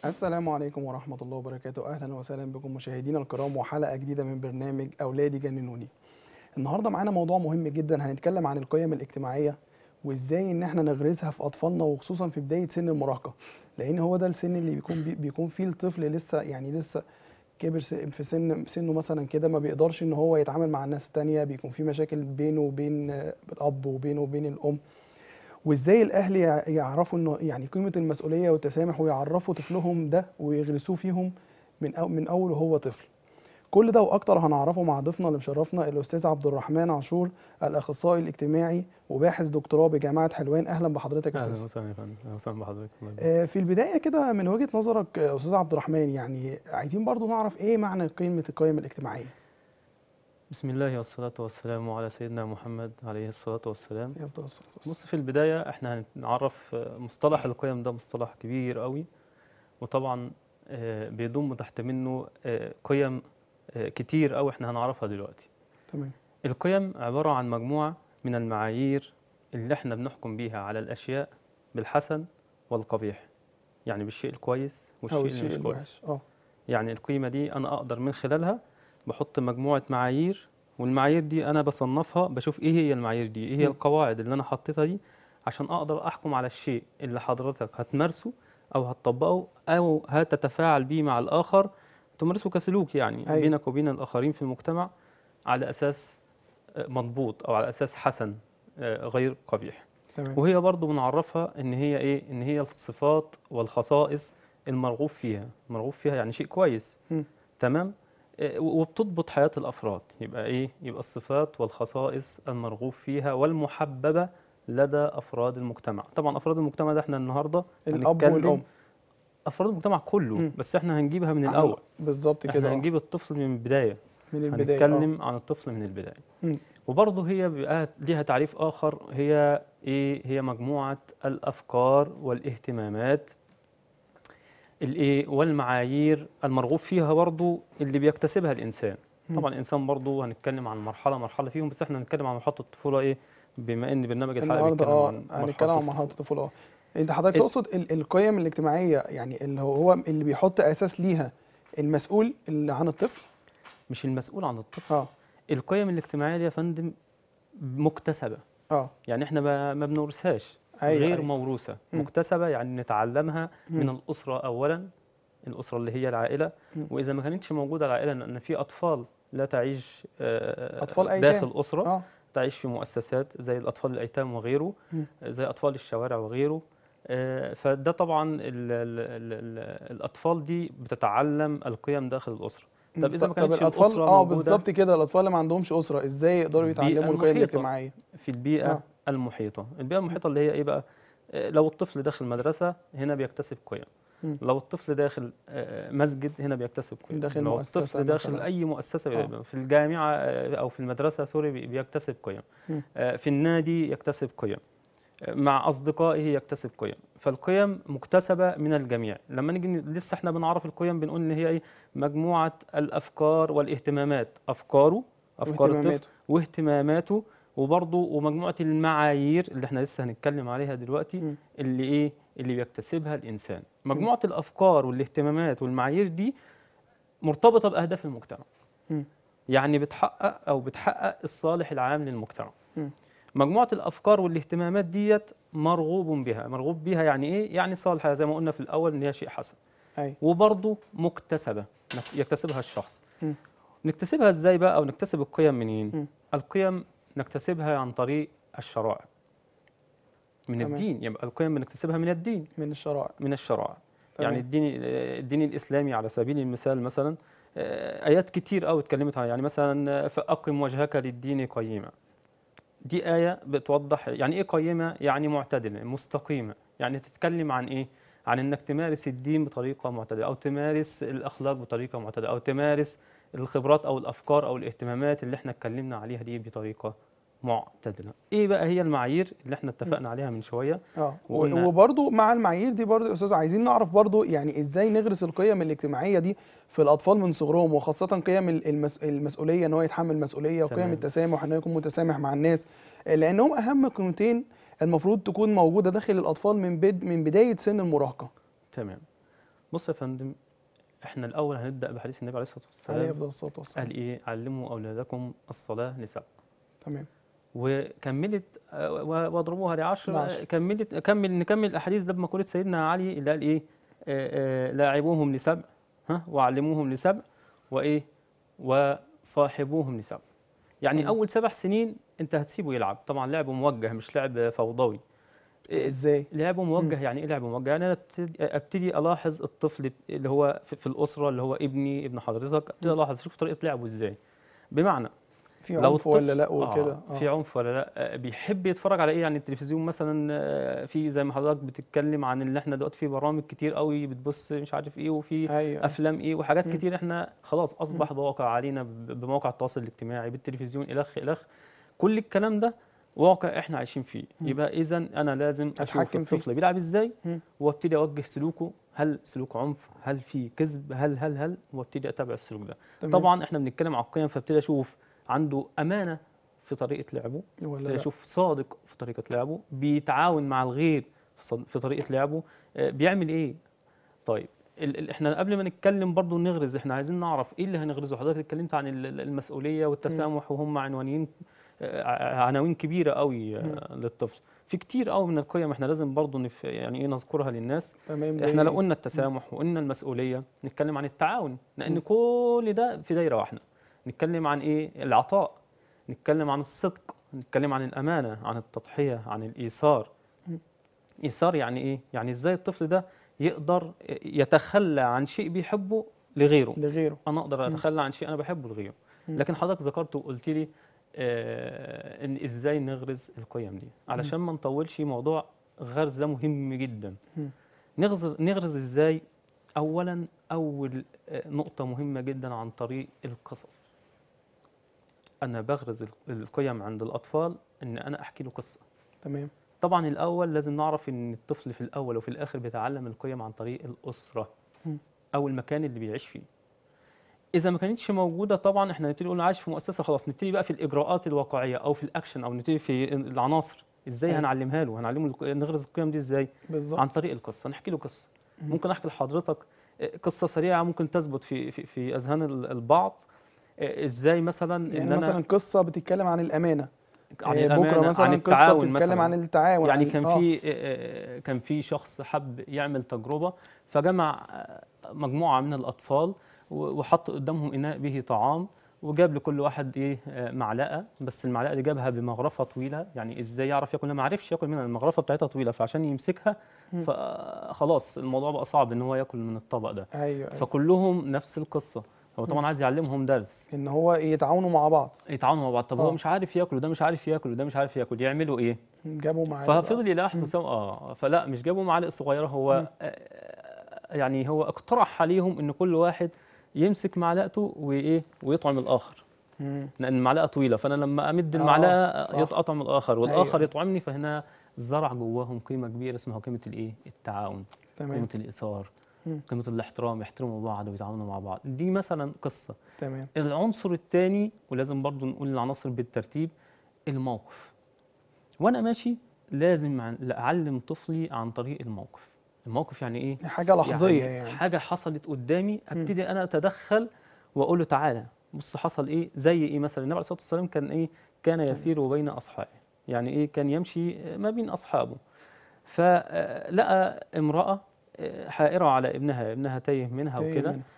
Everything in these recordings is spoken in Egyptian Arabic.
السلام عليكم ورحمة الله وبركاته أهلا وسهلا بكم مشاهدينا الكرام وحلقة جديدة من برنامج أولادي جننوني النهاردة معانا موضوع مهم جدا هنتكلم عن القيم الاجتماعية وإزاي إن احنا نغرسها في أطفالنا وخصوصا في بداية سن المراهقة لأن هو ده السن اللي بيكون بي بيكون فيه الطفل لسه يعني لسه كبر س- في سن سنه مثلا كده ما بيقدرش ان هو يتعامل مع الناس التانية بيكون في مشاكل بينه وبين آه، الاب وبينه وبين الام وازاي الاهل يع- يعرفوا انه يعني قيمه المسؤوليه والتسامح ويعرفوا طفلهم ده ويغرسوه فيهم من أو من اول وهو طفل كل ده واكتر هنعرفه مع ضيفنا اللي مشرفنا الاستاذ عبد الرحمن عاشور الاخصائي الاجتماعي وباحث دكتوراه بجامعه حلوان اهلا بحضرتك يا اهلا استاذ وسهلا يا فندم اهلا وسهلا بحضرتك الله يبارك. آه، في البدايه كده من وجهه نظرك آه، استاذ عبد الرحمن يعني عايزين برضو نعرف ايه معنى قيمه القيم الاجتماعيه بسم الله والصلاة والسلام على سيدنا محمد عليه الصلاة والسلام يفضل الصلاة والسلام. بص في البداية احنا هنعرف آه، مصطلح القيم ده مصطلح كبير قوي وطبعا آه، بيضم تحت منه آه، قيم آه، كتير قوي احنا هنعرفها دلوقتي تمام القيم عبارة عن مجموعة من المعايير اللي احنا بنحكم بيها على الأشياء بالحسن والقبيح يعني بالشيء الكويس والشيء او اللي الشيء مش كويس الوحش اه يعني القيمة دي أنا أقدر من خلالها بحط مجموعة معايير والمعايير دي أنا بصنفها بشوف إيه هي المعايير دي إيه هي م. القواعد اللي أنا حطيتها دي عشان أقدر أحكم على الشيء اللي حضرتك هتمارسه أو هتطبقه أو هتتفاعل بيه مع الآخر تمارسه كسلوك يعني أيوة. بينك وبين الآخرين في المجتمع على أساس آه، مضبوط أو على أساس حسن آه، غير قبيح تمام وهي برضو بنعرفها ان هي ايه ان هي الصفات والخصائص المرغوب فيها مرغوب فيها يعني شيء كويس مم. تمام إيه، و- وبتضبط حياة الافراد يبقى ايه يبقى الصفات والخصائص المرغوب فيها والمحببة لدى افراد المجتمع طبعا افراد المجتمع ده احنا النهارده الاب هنتكلم والام افراد المجتمع كله مم. بس احنا هنجيبها من عن- الاول بالظبط احنا كده آه. هنجيب الطفل من البداية من البدايه آه. هنتكلم عن الطفل من البداية مم. وبرضه هي بيبقى ليها تعريف آخر هي إيه هي مجموعة الأفكار والاهتمامات الإيه والمعايير المرغوب فيها برضه اللي بيكتسبها الإنسان مم. طبعا الإنسان برضه هنتكلم عن مرحلة مرحلة فيهم بس إحنا هنتكلم عن مرحلة الطفولة إيه بما إن برنامج الحلقة النهارده بيتكلم اه عن هنتكلم عن مرحلة مرحله الطفوله اه انت حضرتك ال- تقصد ال- القيم الاجتماعيه يعني اللي هو هو اللي بيحط اساس ليها المسؤول اللي عن الطفل مش المسؤول عن الطفل اه القيم الاجتماعية دي يا فندم مكتسبة اه يعني إحنا ما ما بنورثهاش ايوه غير أيوة. موروثة مم. مكتسبة يعني نتعلمها من مم. الأسرة أولا الأسرة اللي هي العائلة مم. وإذا ما كانتش موجودة العائلة لأن في أطفال لا تعيش آه، أطفال أيتام. داخل أسرة اه تعيش في مؤسسات زي الأطفال الأيتام وغيره مم. زي أطفال الشوارع وغيره آه، فده طبعا ال ال ال ال الأطفال دي بتتعلم القيم داخل الأسرة طب إذا ما طب كانتش الاطفال الأسرة اه موجودة بالظبط كده الاطفال اللي ما عندهمش اسره ازاي يقدروا البيئة يتعلموا القيم المحيطة. الاجتماعيه في البيئة آه. المحيطة البيئة المحيطة اللي هي إيه بقى آه، لو الطفل داخل مدرسة هنا بيكتسب قيم مم. لو الطفل داخل آه، مسجد هنا بيكتسب قيم داخل لو مؤسسة الطفل داخل مثلاً. أي مؤسسة آه. بيبقى في الجامعة آه، أو في المدرسة سوري بي- بيكتسب قيم مم. آه، في النادي يكتسب قيم آه، مع أصدقائه يكتسب قيم فالقيم مكتسبة من الجميع لما نيجي ن- لسه احنا بنعرف القيم بنقول إن هي إيه مجموعة الأفكار والاهتمامات أفكاره أفكار الطفل واهتماماته. واهتماماته وبرضه ومجموعة المعايير اللي احنا لسه هنتكلم عليها دلوقتي مم. اللي ايه اللي بيكتسبها الانسان مجموعة الافكار والاهتمامات والمعايير دي مرتبطة باهداف المجتمع مم. يعني بتحقق او بتحقق الصالح العام للمجتمع مم. مجموعة الافكار والاهتمامات ديت مرغوب بها مرغوب بها يعني ايه يعني صالحة زي ما قلنا في الاول ان هي شيء حسن ايوه وبرضه مكتسبة نك- يكتسبها الشخص مم. نكتسبها ازاي بقى او نكتسب القيم منين مم. القيم نكتسبها عن طريق الشرائع من تمام. الدين يبقى القيم بنكتسبها من الدين من الشرائع من الشرائع تمام. يعني الدين الدين الاسلامي على سبيل المثال مثلا آه، ايات كتير قوي اتكلمت عنها يعني مثلا آه، فاقم وجهك للدين قيما دي ايه بتوضح يعني ايه قيمه يعني معتدله مستقيمه يعني تتكلم عن ايه عن انك تمارس الدين بطريقه معتدله او تمارس الاخلاق بطريقه معتدله او تمارس الخبرات او الافكار او الاهتمامات اللي احنا اتكلمنا عليها دي بطريقه معتدله ايه بقى هي المعايير اللي احنا اتفقنا عليها من شويه اه وقلنا- وبرضو مع المعايير دي برضو يا استاذ عايزين نعرف برضو يعني ازاي نغرس القيم الاجتماعيه دي في الاطفال من صغرهم وخاصه قيم المس... المسؤوليه ان هو يتحمل مسؤوليه وقيم تمام. التسامح ان هو يكون متسامح مع الناس لانهم اهم قيمتين المفروض تكون موجوده داخل الاطفال من بد... من بدايه سن المراهقه تمام بص يا فندم احنا الاول هنبدا بحديث النبي عليه الصلاه عليه والسلام افضل الصلاه والسلام قال ايه علموا اولادكم الصلاه لسبع تمام وكملت آه، و- واضربوها لعشر لعشر. آه، كملت كمل نكمل الاحاديث ده بمقوله سيدنا علي اللي قال ايه آه، آه، لاعبوهم لسبع ها وعلموهم لسبع وايه وصاحبوهم لسبع يعني مم. اول سبع سنين انت هتسيبه يلعب طبعا لعب موجه مش لعب فوضوي إيه، ازاي لعب موجه يعني ايه لعب موجه يعني انا ابتدي- ابتدي الاحظ الطفل اللي هو في في الاسره اللي هو ابني ابن حضرتك ابتدي مم. الاحظ اشوف طريقه لعبه ازاي بمعنى في لو عنف ولا الطفل- لا وكده آه في عنف ولا لا آه، بيحب يتفرج على ايه يعني التلفزيون مثلا آه، في زي ما حضرتك بتتكلم عن اللي احنا دلوقتي في برامج كتير قوي بتبص مش عارف ايه وفي ايوه افلام ايه وحاجات مم. كتير احنا خلاص اصبح واقع علينا ب- بمواقع التواصل الاجتماعي بالتلفزيون الخ الخ كل الكلام ده واقع احنا عايشين فيه مم. يبقى اذا انا لازم اشوف أتحكم فيه. الطفل بيلعب ازاي مم. وابتدي اوجه سلوكه هل سلوك عنف هل في كذب هل هل هل وابتدي اتابع السلوك ده تمام. طبعا احنا بنتكلم على القيم فابتدي اشوف عنده امانه في طريقه لعبه ولا ابتدي لا اشوف صادق في طريقه لعبه بيتعاون مع الغير في صد- في طريقه لعبه آه، بيعمل ايه طيب ال ال احنا قبل ما نتكلم برضو نغرز احنا عايزين نعرف ايه اللي هنغرزه حضرتك اتكلمت عن ال- ال- المسؤوليه والتسامح وهم عنوانين آه، ع- عناوين كبيره قوي آه، للطفل في كتير قوي من القيم احنا لازم برضو نف يعني ايه نذكرها للناس تمام زي احنا لو إيه؟ قلنا التسامح وقلنا المسؤوليه نتكلم عن التعاون لان مم. كل ده في دايره واحده نتكلم عن ايه العطاء نتكلم عن الصدق نتكلم عن الامانه عن التضحيه عن الايثار مم. ايثار يعني ايه يعني ازاي الطفل ده يقدر يتخلى عن شيء بيحبه لغيره لغيره انا اقدر مم. اتخلى عن شيء انا بحبه لغيره مم. لكن حضرتك ذكرت وقلت لي آه ان ازاي نغرز القيم دي علشان ما نطولش موضوع غرز ده مهم جدا مم. نغرز نغرز ازاي اولا اول آه، نقطه مهمه جدا عن طريق القصص انا بغرز ال- القيم عند الاطفال ان انا احكي له قصه تمام طبعا الاول لازم نعرف ان الطفل في الاول وفي الاخر بيتعلم القيم عن طريق الاسره مم. او المكان اللي بيعيش فيه اذا ما كانتش موجوده طبعا احنا نبتدي نقول عايش في مؤسسه خلاص نبتدي بقى في الاجراءات الواقعيه او في الاكشن او نبتدي في العناصر ازاي أيوة. هنعلمها له هنعلمه الق- نغرز القيم دي ازاي بالظبط عن طريق القصه نحكي له قصه مم. ممكن احكي لحضرتك آه، قصه سريعه ممكن تثبت في في, في اذهان ال- البعض آه، ازاي مثلا يعني مثلا قصه بتتكلم عن الامانه عن آه، الامانه بكره مثلا عن قصه التعاون بتتكلم مثلا عن التعاون يعني عن- كان آه. في آه، كان في شخص حب يعمل تجربه فجمع آه، مجموعه من الاطفال و- وحط قدامهم اناء به طعام وجاب لكل واحد ايه آه، معلقه بس المعلقه دي جابها بمغرفه طويله يعني ازاي يعرف ياكل ما عرفش ياكل منها المغرفه بتاعتها طويله فعشان يمسكها مم. فخلاص الموضوع بقى صعب ان هو ياكل من الطبق ده ايوه, أيوة. فكلهم نفس القصه هو طبعا عايز يعلمهم درس ان هو يتعاونوا مع بعض يتعاونوا مع بعض طب آه. هو مش عارف ياكل وده مش عارف ياكل وده مش عارف ياكل يعملوا ايه جابوا معاه ففضل يلاحظ وسام اه فلا مش جابوا معالق صغيره هو مم. آه، يعني هو اقترح عليهم ان كل واحد يمسك معلقته وايه ويطعم الاخر مم. لان المعلقه طويله فانا لما امد آه، المعلقه صح. يتقطم الاخر والاخر أيوة. يطعمني فهنا زرع جواهم قيمه كبيره اسمها قيمه الايه التعاون تمام قيمه الايثار مم. قيمه الاحترام يحترموا بعض ويتعاونوا مع بعض دي مثلا قصه تمام العنصر الثاني ولازم برضو نقول العناصر بالترتيب الموقف وانا ماشي لازم عن- اعلم طفلي عن طريق الموقف الموقف يعني ايه حاجه لحظيه يعني, حاجه حصلت قدامي ابتدي انا اتدخل واقول له تعالى بص حصل ايه زي ايه مثلا النبي عليه الصلاه والسلام كان ايه كان يسير بين اصحابه يعني ايه كان يمشي ما بين اصحابه فلقى امراه آه، حائره على ابنها ابنها تايه منها تايه وكده منها.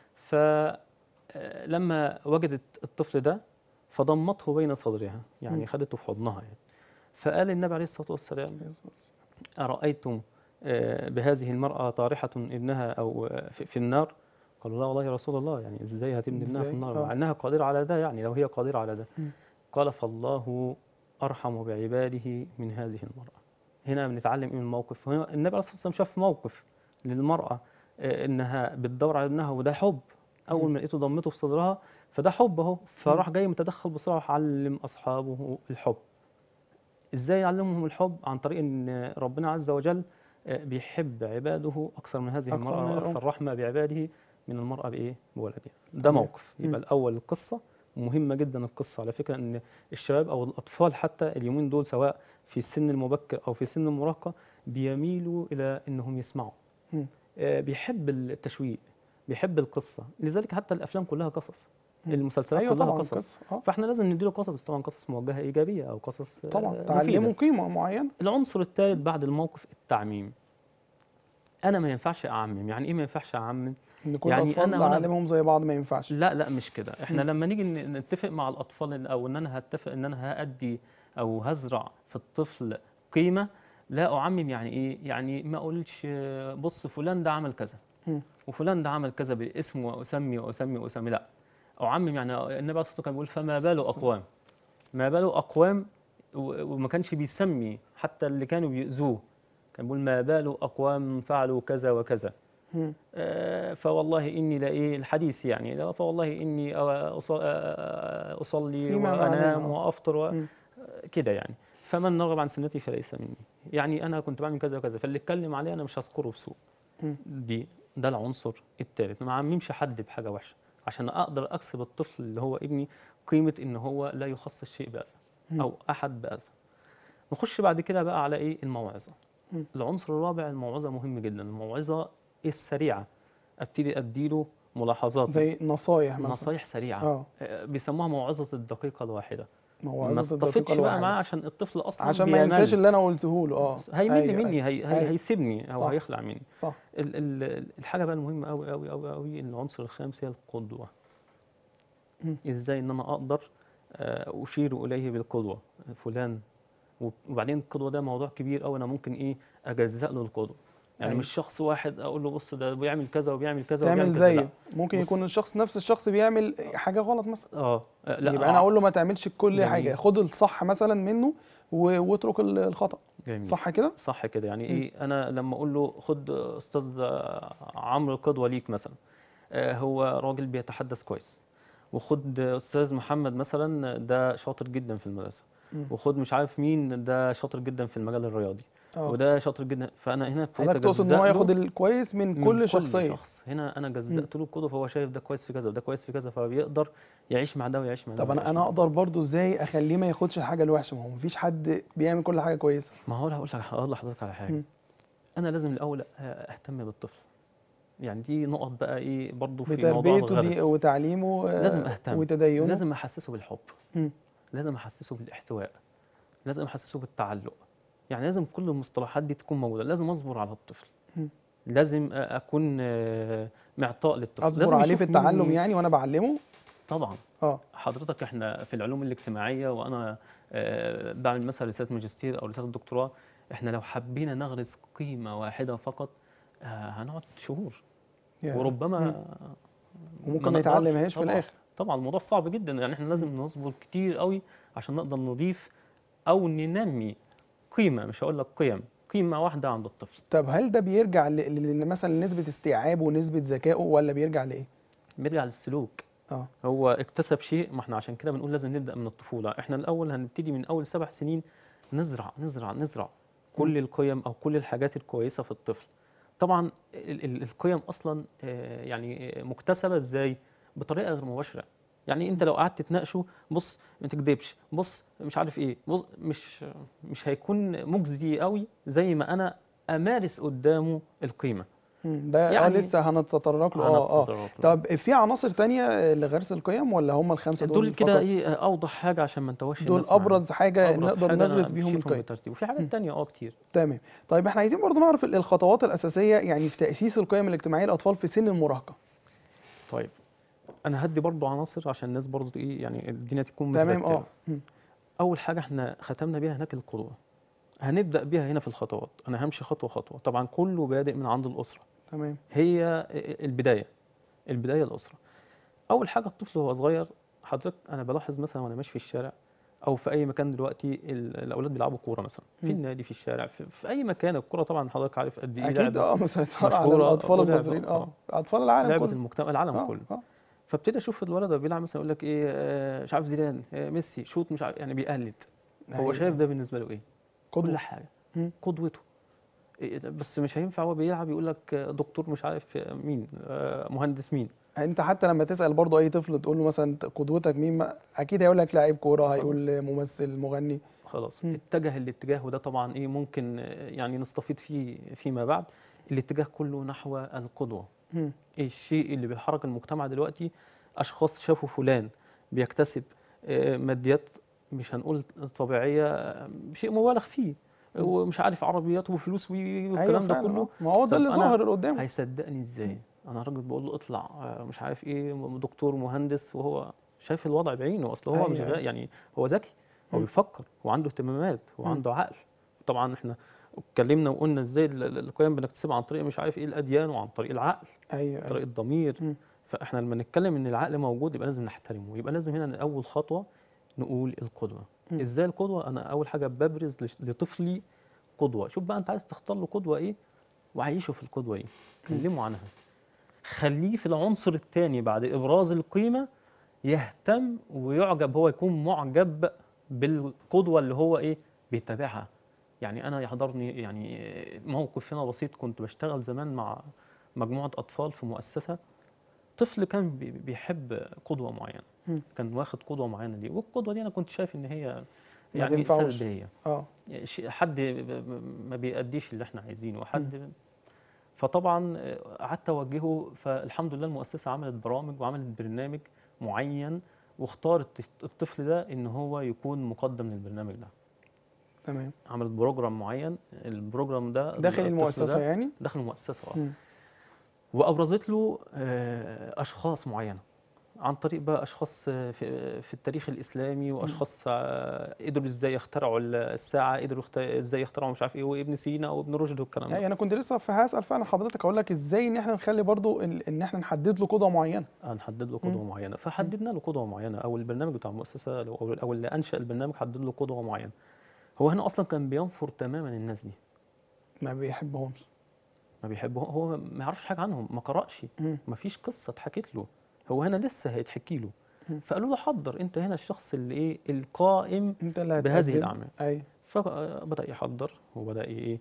فلما وجدت الطفل ده فضمته بين صدرها يعني مم. خدته في حضنها يعني فقال النبي عليه الصلاه والسلام أرأيتم آه، بهذه المرأة طارحة ابنها أو آه، في في النار قالوا لا والله يا رسول الله يعني إزاي هتبني ابنها في إزاي؟ النار آه. مع أنها قادرة على ده يعني لو هي قادرة على ده مم. قال فالله أرحم بعباده من هذه المرأة هنا بنتعلم إيه من الموقف هنا النبي عليه الصلاة والسلام شاف موقف للمرأة آه، إنها بتدور على ابنها وده حب أول مم. ما لقيته ضمته في صدرها فده حب أهو فراح جاي متدخل بسرعة علم أصحابه الحب ازاي يعلمهم الحب عن طريق ان ربنا عز وجل آه، بيحب عباده اكثر من هذه أكثر المراه من الأم. واكثر رحمه بعبادها من المراه بايه بولدها ده تمام. موقف مم. يبقى الاول القصه مهمه جدا القصه على فكره ان الشباب او الاطفال حتى اليومين دول سواء في السن المبكر او في سن المراهقه بيميلوا الى انهم يسمعوا مم. آه، بيحب التشويق بيحب القصه لذلك حتى الافلام كلها قصص مم. المسلسلات ايوه كلها طبعا قصص قصة. اه فاحنا لازم نديله قصص بس طبعا قصص موجهه ايجابيه او قصص آه، طبعا مفيدة. تعلموا قيمه معينه العنصر الثالث بعد الموقف التعميم انا ما ينفعش اعمم يعني ايه ما ينفعش اعمم ان كل يعني الاطفال أنا وأنا- نعلمهم زي بعض ما ينفعش لا لا مش كده احنا مم. لما نيجي ن- نتفق مع الاطفال إن- او ان انا هتفق ان انا هادي او هزرع في الطفل قيمه لا اعمم يعني ايه يعني ما اقولش آه، بص فلان ده عمل كذا مم. وفلان ده عمل كذا باسم واسمي واسمي واسمي لا اعمم يعني النبي عليه الصلاه والسلام كان بيقول فما بال اقوام ما بال اقوام و- وما كانش بيسمي حتى اللي كانوا بيؤذوه كان بيقول ما بال اقوام فعلوا كذا وكذا مم. آه، فوالله اني لايه الحديث يعني لا فوالله اني أص- آه، اصلي فيما وانام معناه. وافطر و- مم. كده يعني فمن رغب عن سنتي فليس مني يعني انا كنت بعمل كذا وكذا فاللي اتكلم عليه انا مش هذكره بسوء مم. دي ده العنصر الثالث ما عممش حد بحاجه وحشه عشان اقدر اكسب الطفل اللي هو ابني قيمه ان هو لا يخصص شيء باذى مم. او احد باذى نخش بعد كده بقى على ايه الموعظه مم. العنصر الرابع الموعظه مهم جدا الموعظه السريعه ابتدي اديله ملاحظات زي نصايح مثلا نصايح سريعه اه آه، بيسموها موعظه الدقيقه الواحده ما موعظة الدقيقة اصطفدش بقى الواحدة. معاه عشان الطفل اصلا عشان ما بيمل. ينساش اللي انا قلته له اه هيمل أيوة، مني أيوة. هي هي أيوة. هيسيبني او صح. هيخلع مني صح ال ال الحاجه بقى المهمه قوي قوي قوي قوي العنصر الخامس هي القدوه مم. ازاي ان انا اقدر آه، اشير اليه بالقدوه فلان وبعدين القدوه ده موضوع كبير قوي انا ممكن ايه اجزأ له القدوه يعني أيوة. مش شخص واحد اقول له بص ده بيعمل كذا وبيعمل كذا تعمل وبيعمل كذا زيه لا. ممكن بص. يكون الشخص نفس الشخص بيعمل حاجه غلط مثلا اه آه، لا يبقى انا اقول له ما تعملش كل جميل. حاجه خد الصح مثلا منه و- واترك ال- الخطا جميل. صح كده صح كده يعني ايه انا لما اقول له خد استاذ عمرو قدوه ليك مثلا آه، هو راجل بيتحدث كويس وخد استاذ محمد مثلا ده شاطر جدا في المدرسه مم. وخد مش عارف مين ده شاطر جدا في المجال الرياضي اه وده شاطر جدا فانا هنا ابتديت حضرتك تقصد ان هو أجزأ له ياخد الكويس من, من كل شخصيه شخص هنا انا جزأت له القدوه فهو شايف ده كويس في كذا وده كويس في كذا فبيقدر يعيش مع ده ويعيش مع ده طب انا ويعيش انا مع ده. اقدر برضو ازاي اخليه ما ياخدش الحاجه الوحشه ما هو مفيش حد بيعمل كل حاجه كويسه ما هو هقول لك هقول لحضرتك على حاجه مم. انا لازم الاول اهتم بالطفل يعني دي نقط بقى ايه برضو في موضوع بتربيته دي الغرس وتعليمه آه، لازم أهتم. وتدينه لازم احسسه بالحب مم. لازم احسسه بالاحتواء لازم احسسه بالتعلق يعني لازم كل المصطلحات دي تكون موجوده لازم اصبر على الطفل مم. لازم أ- اكون آه، معطاء للطفل اصبر لازم عليه في يشوف التعلم مني- يعني وانا بعلمه طبعا اه حضرتك احنا في العلوم الاجتماعيه وانا آه، بعمل مثلا رساله ماجستير او رساله دكتوراه احنا لو حبينا نغرس قيمه واحده فقط آه، هنقعد شهور يعني. وربما مم. وممكن ما نقدرش. يتعلمهاش في طبعاً. الاخر طبعا الموضوع صعب جدا يعني احنا لازم نصبر كتير قوي عشان نقدر نضيف او ننمي قيمه مش هقول لك قيم قيمه واحده عند الطفل طب هل ده بيرجع ل- ل- مثلا نسبه استيعابه ونسبه ذكائه ولا بيرجع لايه بيرجع للسلوك اه هو اكتسب شيء ما احنا عشان كده بنقول لازم نبدا من الطفوله احنا الاول هنبتدي من اول سبع سنين نزرع نزرع نزرع كل القيم او كل الحاجات الكويسه في الطفل طبعا ال- ال- القيم اصلا آه، يعني آه، مكتسبه ازاي بطريقه غير مباشره يعني انت لو قعدت تناقشه بص ما تكذبش بص مش عارف ايه بص مش مش هيكون مجزي قوي زي ما انا امارس قدامه القيمه مم. ده يعني يعني لسه هنتطرق له اه اه هنتطرق له. طب في عناصر تانية لغرس القيم ولا هم الخمسه دول دول كده فقط؟ ايه اوضح حاجه عشان ما نتوهش دول الناس معانا. ابرز حاجه أبرز نقدر حاجة أنا نغرس بيهم مشيتهم القيم بالترتيب وفي حاجات تانية اه كتير تمام طيب احنا عايزين برضو نعرف ال- الخطوات الاساسيه يعني في تاسيس القيم الاجتماعيه للاطفال في سن المراهقه طيب انا هدي برضو عناصر عشان الناس برضو ايه يعني الدنيا تكون تمام مترتبة. اه مم. اول حاجه احنا ختمنا بيها هناك القدوه هنبدا بيها هنا في الخطوات انا همشي خطوه خطوه طبعا كله بادئ من عند الاسره تمام هي البدايه البدايه الاسره اول حاجه الطفل وهو صغير حضرتك انا بلاحظ مثلا وانا ماشي في الشارع او في اي مكان دلوقتي ال- الاولاد بيلعبوا كوره مثلا في مم. النادي في الشارع في, في اي مكان الكوره طبعا حضرتك عارف قد ايه اكيد لعبة اه مسيطره على مشهورة الاطفال ولعبة، المصريين اه آه. اطفال العالم لعبه كله المجتمع العالم آه، كله آه. فابتدي اشوف الولد وهو بيلعب مثلا يقول لك ايه آه، مش عارف زيدان آه، ميسي شوت مش عارف يعني بيقلد هو أيوة. شايف ده بالنسبه له ايه كل قدوة. حاجه مم. قدوته إيه ده؟ بس مش هينفع هو بيلعب يقول لك آه، دكتور مش عارف آه، مين آه، مهندس مين انت حتى لما تسال برضو اي طفل تقول له مثلا أنت قدوتك مين ما- اكيد هيقول لك لاعب كوره هيقول ممثل مغني خلاص مم. اتجه الاتجاه وده طبعا ايه ممكن آه، يعني نستفيد فيه فيما بعد الاتجاه كله نحو القدوه مم. الشيء اللي بيحرك المجتمع دلوقتي اشخاص شافوا فلان بيكتسب آه، ماديات مش هنقول طبيعيه آه، شيء مبالغ فيه ومش عارف عربيات وفلوس وي- والكلام ده فعلا، كله آه. ما هو ده طب اللي أنا ظاهر قدامه هيصدقني ازاي انا راجل بقول له اطلع آه، مش عارف ايه دكتور مهندس وهو شايف الوضع بعينه اصل هو أيوة، مش أيوة. غا- يعني هو ذكي هو مم. بيفكر وعنده اهتمامات مم. وعنده عقل طبعا احنا اتكلمنا وقلنا ازاي ال- ال- القيم بنكتسبها عن طريق مش عارف ايه الاديان وعن طريق العقل ايوه طريق ايوه الضمير مم. فاحنا لما نتكلم ان العقل موجود يبقى لازم نحترمه يبقى لازم هنا اول خطوه نقول القدوه مم. ازاي القدوه انا اول حاجه ببرز لش- لطفلي قدوه شوف بقى انت عايز تختار له قدوه ايه وعيشه في القدوه دي كلمه عنها خليه في العنصر الثاني بعد ابراز القيمه يهتم ويعجب هو يكون معجب بالقدوه اللي هو ايه بيتابعها يعني انا يحضرني يعني موقف هنا بسيط كنت بشتغل زمان مع مجموعه اطفال في مؤسسه طفل كان بي- بيحب قدوه معينه مم. كان واخد قدوه معينه ليه والقدوه دي انا كنت شايف ان هي ما يعني تنفعوش. سلبيه اه شيء- حد ب- ما بيأديش اللي احنا عايزينه وحد فطبعا آه، قعدت اوجهه فالحمد لله المؤسسه عملت برامج وعملت برنامج معين واختارت الطفل ده ان هو يكون مقدم للبرنامج ده تمام عملت بروجرام معين البروجرام ده داخل الطفل المؤسسه ده يعني داخل المؤسسه اه مم. وابرزت له آه، اشخاص معينه عن طريق بقى اشخاص آه، في في التاريخ الاسلامي واشخاص آه، قدروا ازاي يخترعوا الساعه قدروا يخت- ازاي يخترعوا مش عارف ايه وابن سينا وابن رشد والكلام ده يعني انا كنت لسه في هسال فعلا حضرتك اقول لك ازاي ان احنا نخلي برضو ال- ان احنا نحدد له قدوه معينه هنحدد له قدوه مم. معينه فحددنا له قدوه معينه او البرنامج بتاع المؤسسه او او اللي انشا البرنامج حدد له قدوه معينه هو هنا اصلا كان بينفر تماما الناس دي ما بيحبهمش ما بيحبه هو ما يعرفش حاجه عنهم ما قرأش مم. ما فيش قصه اتحكت له هو هنا لسه هيتحكي له مم. فقالوا له حضر انت هنا الشخص اللي ايه القائم انت اللي بهذه هتقدم. الاعمال ايوه فبدا يحضر وبدا ايه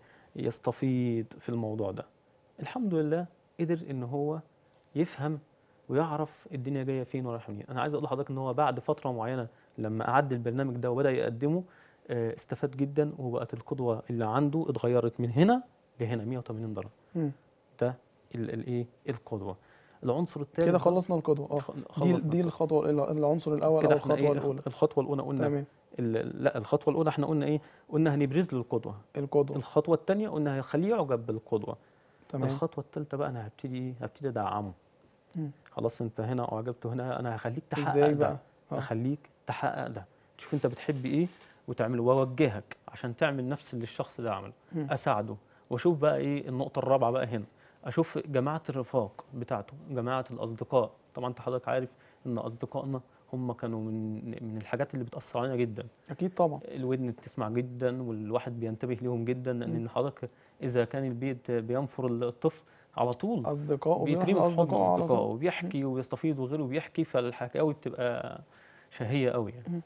يستفيض في الموضوع ده الحمد لله قدر ان هو يفهم ويعرف الدنيا جايه فين ورايحه منين انا عايز اقول لحضرتك ان هو بعد فتره معينه لما اعد البرنامج ده وبدا يقدمه آه، استفاد جدا وبقت القدوه اللي عنده اتغيرت من هنا لهنا 180 درجه مم. ده ال- الايه القدوه العنصر الثالث كده خلصنا القدوه اه دي خلصنا دي الخطوه ال- العنصر الاول كده او احنا الخطوه ايه الاولى الخطوه الاولى قلنا تمام ال- لا الخطوه الاولى احنا قلنا ايه قلنا هنبرز له القدوه القدوه الخطوه الثانيه قلنا هنخليه يعجب بالقدوه تمام الخطوه الثالثه بقى انا هبتدي ايه هبتدي ادعمه مم. خلاص انت هنا اعجبت هنا انا هخليك تحقق ازاي ده بقى آه. هخليك تحقق ده تشوف انت بتحب ايه وتعمله واوجهك عشان تعمل نفس اللي الشخص ده عمله مم. اساعده واشوف بقى ايه النقطه الرابعه بقى هنا اشوف جماعه الرفاق بتاعته جماعه الاصدقاء طبعا انت حضرتك عارف ان اصدقائنا هم كانوا من من الحاجات اللي بتاثر علينا جدا اكيد طبعا الودن بتسمع جدا والواحد بينتبه ليهم جدا مم. لان حضرتك اذا كان البيت بينفر الطفل على طول اصدقاء بيترمي في حضن على طول. اصدقائه وبيحكي وبيستفيض وغيره بيحكي فالحكاوي بتبقى شهيه قوي يعني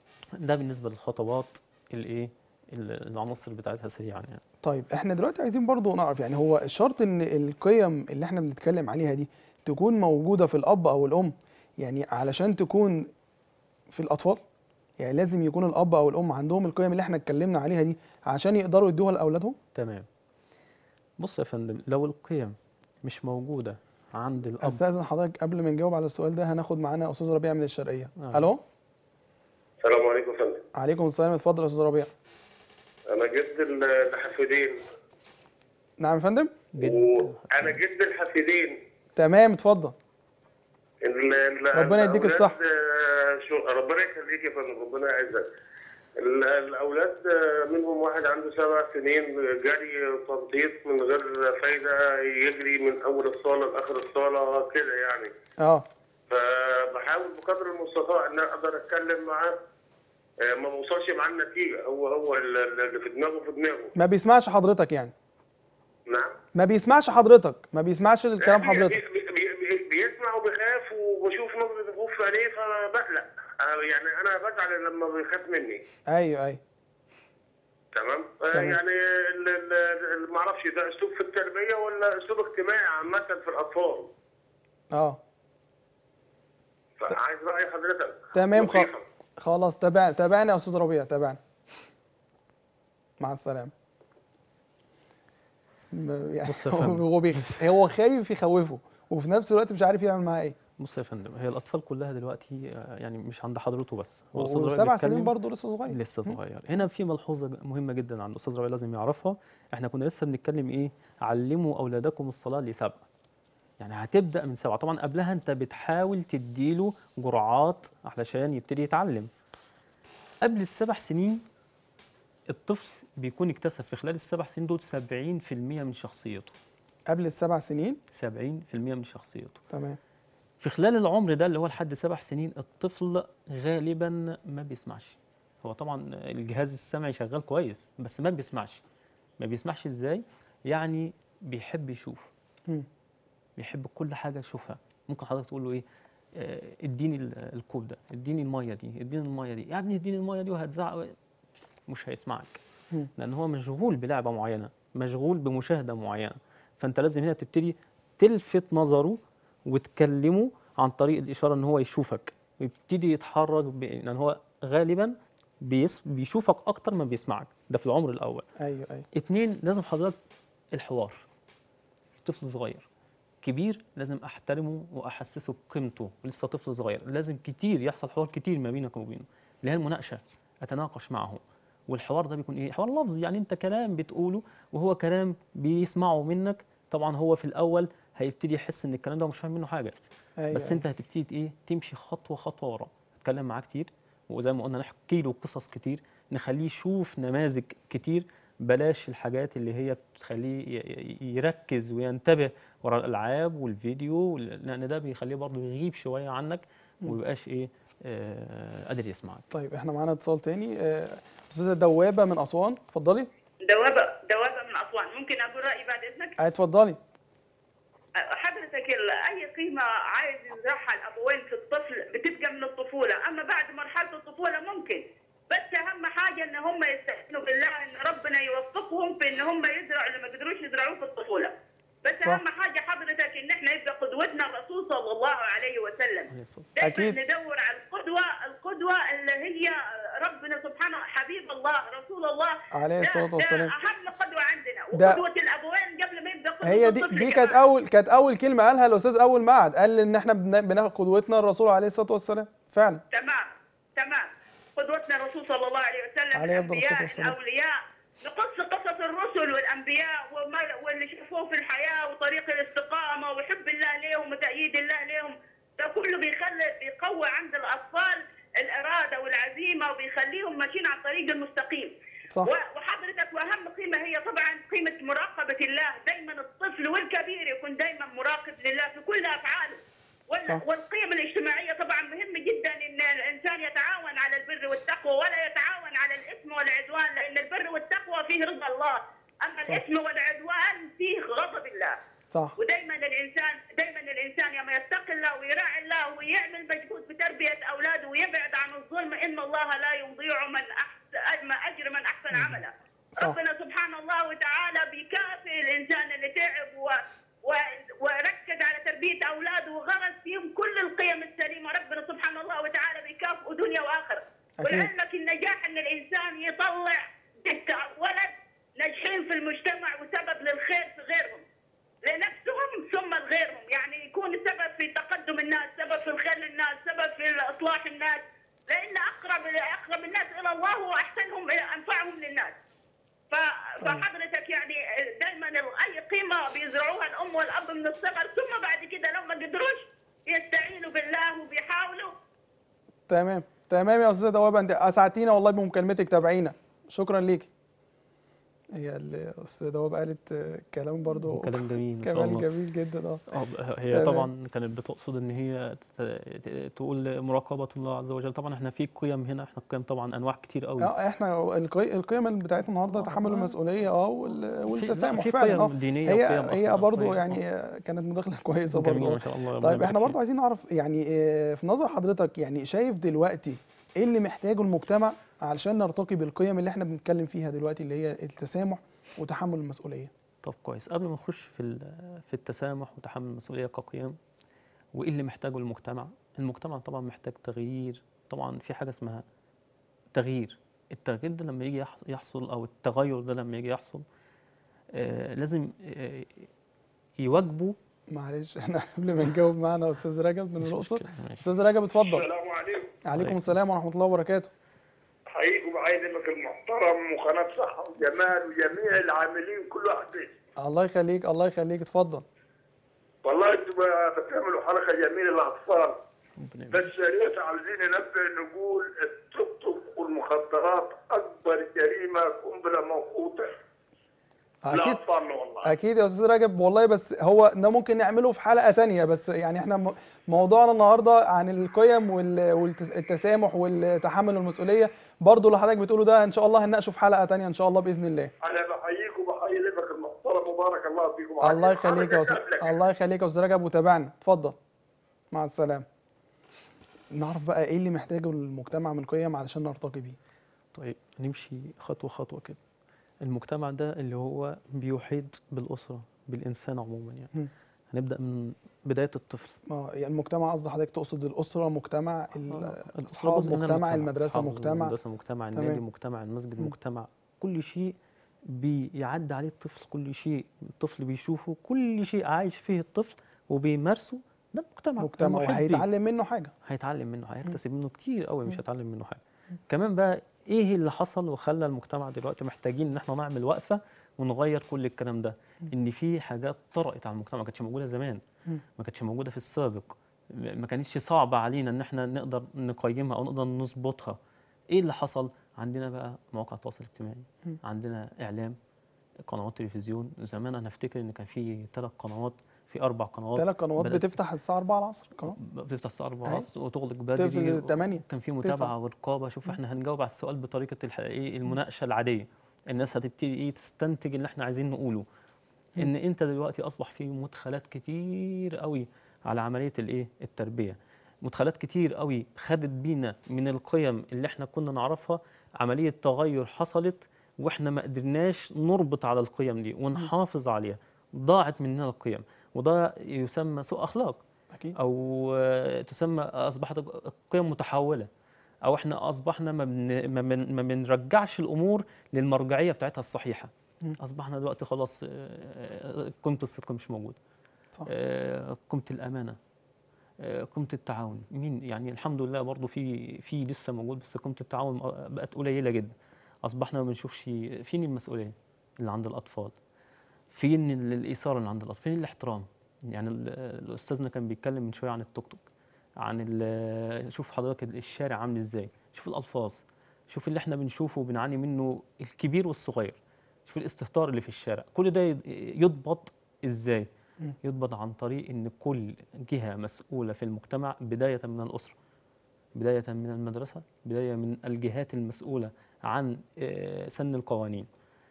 ده بالنسبه للخطوات الايه ال- العناصر بتاعتها سريعا يعني طيب احنا دلوقتي عايزين برضو نعرف يعني هو الشرط ان القيم اللي احنا بنتكلم عليها دي تكون موجودة في الأب أو الأم يعني علشان تكون في الأطفال يعني لازم يكون الأب أو الأم عندهم القيم اللي احنا اتكلمنا عليها دي عشان يقدروا يدوها لأولادهم تمام بص يا فندم لو القيم مش موجوده عند الاب استاذن حضرتك قبل ما نجاوب على السؤال ده هناخد معانا استاذ ربيع من الشرقيه آه. الو السلام عليكم يا فندم عليكم السلام اتفضل يا استاذ ربيع انا جد ال- الحفيدين نعم يا فندم جد وانا جد الحفيدين تمام اتفضل ال- ال- ربنا يديك الأولاد، الصحة. آه، شو ربنا يخليك يا فندم ربنا يعزك ال- الاولاد آه، منهم واحد عنده سبع سنين جري تنطيط من غير فايده يجري من اول الصاله لاخر الصاله كده يعني اه فبحاول بقدر المستطاع ان أنا اقدر اتكلم معاه آه، ما بوصلش معاه النتيجه هو هو ال- ال- اللي في دماغه في دماغه ما بيسمعش حضرتك يعني نعم ما بيسمعش حضرتك ما بيسمعش الكلام بي- حضرتك بي- بي- بي- بيسمع وبيخاف وبشوف نظرة الخوف في عينيه فبقلق أنا يعني انا بزعل لما بيخاف مني ايوه ايوه تمام آه، تمام. يعني ال- ال- ال- ما اعرفش ده اسلوب في التربيه ولا اسلوب اجتماعي عامه في الاطفال اه فعايز راي حضرتك تمام خ... نصيحة. خلاص تابع تابعنا يا استاذ ربيع تابعنا مع السلامه م- يعني بص يا هو فندم. هو بيخ- هو خايف يخوفه وفي نفس الوقت مش عارف يعمل معاه ايه بص يا فندم هي الاطفال كلها دلوقتي آه، يعني مش عند حضرته بس هو الأستاذ ربيع وسبع سنين بيتكلم- برضه لسه صغير لسه صغير هنا في ملحوظه مهمه جدا عن الاستاذ ربيع لازم يعرفها احنا كنا لسه بنتكلم ايه علموا اولادكم الصلاه لسبع يعني هتبدا من سبعه طبعا قبلها انت بتحاول تديله جرعات علشان يبتدي يتعلم قبل السبع سنين الطفل بيكون اكتسب في خلال السبع سنين دول 70% من شخصيته قبل السبع سنين 70% من شخصيته تمام في خلال العمر ده اللي هو لحد سبع سنين الطفل غالبا ما بيسمعش هو طبعا الجهاز السمعي شغال كويس بس ما بيسمعش ما بيسمعش ازاي يعني بيحب يشوف مم. بيحب كل حاجه يشوفها ممكن حضرتك تقول له ايه آه، اديني ال- الكوب ده اديني الميه دي اديني الميه دي يا ابني اديني الميه دي وهتزعق مش هيسمعك مم. لان هو مشغول بلعبه معينه مشغول بمشاهده معينه فانت لازم هنا تبتدي تلفت نظره وتكلمه عن طريق الاشاره ان هو يشوفك ويبتدي يتحرك ب... لان هو غالبا بيس... بيشوفك اكتر ما بيسمعك ده في العمر الاول ايوه ايوه اتنين لازم حضرتك الحوار طفل صغير كبير لازم احترمه واحسسه بقيمته لسه طفل صغير لازم كتير يحصل حوار كتير ما بينك وبينه اللي هي المناقشه اتناقش معه والحوار ده بيكون ايه حوار لفظي يعني انت كلام بتقوله وهو كلام بيسمعه منك طبعا هو في الاول هيبتدي يحس ان الكلام ده هو مش فاهم منه حاجه ايوه بس انت هتبتدي ايه تمشي خطوه خطوه ورا اتكلم معاه كتير وزي ما قلنا نحكي له قصص كتير نخليه يشوف نماذج كتير بلاش الحاجات اللي هي بتخليه ي- ي- يركز وينتبه ورا الالعاب والفيديو وال- لان ده بيخليه برضه يغيب شويه عنك مم. وميبقاش ايه آه قادر يسمعك طيب احنا معانا اتصال تاني آه، استاذه دوابه من اسوان اتفضلي دوابة دوابة من أسوان ممكن أقول رأيي بعد إذنك آه، اتفضلي حضرتك ال- أي قيمة عايز يزرعها الأبوين في الطفل بتبقى من الطفولة أما بعد مرحلة الطفولة ممكن بس أهم حاجة إن هم يستعينوا بالله إن ربنا يوفقهم في إن هم يزرعوا اللي ما قدروش يزرعوه في الطفولة بس صح. أهم حاجة حضرتك إن إحنا يبقى قدوتنا الرسول صلى الله عليه وسلم عليه الصلاة والسلام. دايما أكيد. ندور على القدوة القدوة اللي هي ربنا سبحانه حبيب الله رسول الله عليه ده- الصلاة ده والسلام اهم قدوه عندنا ده- وقدوه الابوين قبل ما يبدا قدوه هي دي الطفل دي كمان. كانت اول كانت اول كلمه قالها الاستاذ اول ما قعد قال ان احنا بن- بناخد قدوتنا الرسول عليه الصلاه والسلام فعلا تمام تمام قدوتنا الرسول صلى الله عليه وسلم عليه أفضل الصلاة الانبياء والسلام. الاولياء نقص قصص الرسل والانبياء وما- واللي شافوه في الحياه وطريق الاستقامه وحب الله لهم وتأييد الله لهم ده كله بيخلي بيقوي عند الاطفال الاراده والعزيمه وبيخليهم ماشيين على الطريق المستقيم صح و- وحضرتك واهم قيمه هي طبعا قيمه مراقبه الله دائما الطفل والكبير يكون دائما مراقب لله في كل افعاله وال- صح. والقيم الاجتماعيه طبعا مهم جدا ان الانسان يتعاون على البر والتقوى ولا يتعاون على الاثم والعدوان لان البر والتقوى فيه رضا الله اما صح. الاثم والعدوان فيه غضب الله صح ودائما الانسان دائما الانسان لما يتقي الله ويراعي الله ويعمل مجهود في تربيه اولاده ويبعد عن الظلم ان الله لا يضيع من احسن ما اجر من احسن عملا. صح. ربنا سبحانه الله وتعالى بيكافئ الانسان اللي تعب و... و... وركز على تربيه اولاده وغرس فيهم كل القيم السليمه، ربنا سبحانه الله وتعالى بيكافئه دنيا واخره. أكيد. ولعلمك النجاح ان الانسان يطلع ستة ولد ناجحين في المجتمع وسبب للخير في غيرهم. لنفسهم ثم لغيرهم يعني يكون سبب في تقدم الناس سبب في الخير للناس سبب في اصلاح الناس لان اقرب اقرب الناس الى الله واحسنهم انفعهم للناس ف- فحضرتك يعني دائما اي قيمه بيزرعوها الام والاب من الصغر ثم بعد كده لو ما قدروش يستعينوا بالله وبيحاولوا تمام تمام يا استاذه دوابه انت اسعدتينا والله بمكالمتك تابعينا شكرا ليك هي الاستاذه دوابه قالت آه، كلام برضو كلام جميل ما شاء كلام الله جميل جدا اه اه هي تمام. طبعا كانت بتقصد ان هي ت- ت- تقول مراقبه الله عز وجل طبعا احنا في قيم هنا احنا القيم طبعا انواع كتير قوي اه احنا القي- القيم بتاعتنا النهارده آه، تحمل آه. المسؤوليه اه وال- في- والتسامح في فعلا اه قيم دينيه هي وقيم هي أخلاقية. برضو يعني آه، كانت مداخله كويسه جميل برضو ما شاء الله ربنا طيب يبارك احنا برضو فيك. عايزين نعرف يعني آه، في نظر حضرتك يعني شايف دلوقتي ايه اللي محتاجه المجتمع علشان نرتقي بالقيم اللي احنا بنتكلم فيها دلوقتي اللي هي التسامح وتحمل المسؤوليه طب كويس قبل ما نخش في ال- في التسامح وتحمل المسؤوليه كقيم وايه اللي محتاجه المجتمع المجتمع طبعا محتاج تغيير طبعا في حاجه اسمها تغيير التغيير ده لما يجي يح- يحصل او التغير ده لما يجي يحصل آه، لازم آه، يواجبوا معلش احنا قبل ما نجاوب معانا استاذ رجب من مش الاقصر مشكلة، ماشي. استاذ رجب اتفضل السلام عليكم عليكم عليكم السلام ورحمه الله وبركاته حقيقي بعينك المحترم وقناه صحه وجمال وجميع العاملين كل واحد بيه. الله يخليك الله يخليك اتفضل والله انتوا بقى بتعملوا حركه جميله للاطفال ربنا يبارك. بس يا ريت عاوزين ننبه نقول التوك توك والمخدرات اكبر جريمه قنبله موقوته اكيد لاطفالنا والله اكيد يا استاذ رجب والله بس هو ده ممكن نعمله في حلقه تانية بس يعني احنا م- موضوعنا النهارده عن القيم والتسامح والتحمل المسؤوليه برضو اللي حضرتك بتقوله ده ان شاء الله هنناقشه في حلقه تانية ان شاء الله باذن الله انا بحييك وبحيي لك المحترم وبارك الله فيكم الله يخليك يا استاذ حركة الله يخليك يا استاذ رجب وتابعنا اتفضل مع السلامه نعرف بقى ايه اللي محتاجه المجتمع من قيم علشان نرتقي بيه طيب نمشي خطوة خطوة كده المجتمع ده اللي هو بيحيط بالأسرة بالإنسان عموما يعني مم. هنبدأ من بداية الطفل اه يعني المجتمع قصدي حضرتك تقصد الاسره مجتمع ال- الأسرة الاصحاب جزء من مجتمع المدرسه أصحاب مجتمع المدرسة مجتمع تمام. النادي مجتمع المسجد مم. مجتمع كل شيء بيعدي عليه الطفل كل شيء الطفل بيشوفه كل شيء عايش فيه الطفل وبيمارسه ده مجتمع مجتمع المحيط بيه. وهيتعلم منه حاجه هيتعلم منه هيكتسب منه كتير قوي مش مم. هيتعلم منه حاجه كمان بقى ايه اللي حصل وخلى المجتمع دلوقتي محتاجين ان احنا نعمل وقفه ونغير كل الكلام ده ان في حاجات طرأت على المجتمع ما كانتش موجوده زمان مم. ما كانتش موجوده في السابق م- ما كانتش صعبه علينا ان احنا نقدر نقيمها او نقدر نظبطها ايه اللي حصل عندنا بقى مواقع التواصل الاجتماعي مم. عندنا اعلام قنوات تلفزيون زمان انا افتكر ان كان في ثلاث قنوات في اربع قنوات ثلاث قنوات بدأت- بتفتح الساعه 4 العصر قناه بتفتح الساعه 4 أهي. ونص وتغلق بدري تقفل 8 كان في تسعة. متابعه ورقابه شوف احنا هنجاوب على السؤال بطريقه الح- ايه المناقشه العاديه الناس هتبتدي ايه تستنتج اللي احنا عايزين نقوله ان انت دلوقتي اصبح في مدخلات كتير قوي على عمليه الايه التربيه مدخلات كتير قوي خدت بينا من القيم اللي احنا كنا نعرفها عمليه تغير حصلت واحنا ما قدرناش نربط على القيم دي ونحافظ عليها ضاعت مننا القيم وده يسمى سوء اخلاق اكيد او آه، تسمى اصبحت القيم متحوله او احنا اصبحنا ما, بن ما, بن ما بنرجعش الامور للمرجعيه بتاعتها الصحيحه مم. اصبحنا دلوقتي خلاص آه، قيمه الصدق مش موجوده صح. آه، قيمه الامانه آه، قيمه التعاون مين يعني الحمد لله برضو في في لسه موجود بس قيمه التعاون بقت قليله جدا اصبحنا ما بنشوفش فين المسؤوليه اللي عند الاطفال فين ال- الاثاره اللي عند الاطفال فين الاحترام يعني ال- الاستاذنا كان بيتكلم من شويه عن التوك توك عن ال- شوف حضرتك الشارع عامل ازاي شوف الالفاظ شوف اللي احنا بنشوفه وبنعاني منه الكبير والصغير شوف الاستهتار اللي في الشارع كل ده يض- يضبط ازاي مم. يضبط عن طريق ان كل جهه مسؤوله في المجتمع بدايه من الاسره بدايه من المدرسه بدايه من الجهات المسؤوله عن آه، سن القوانين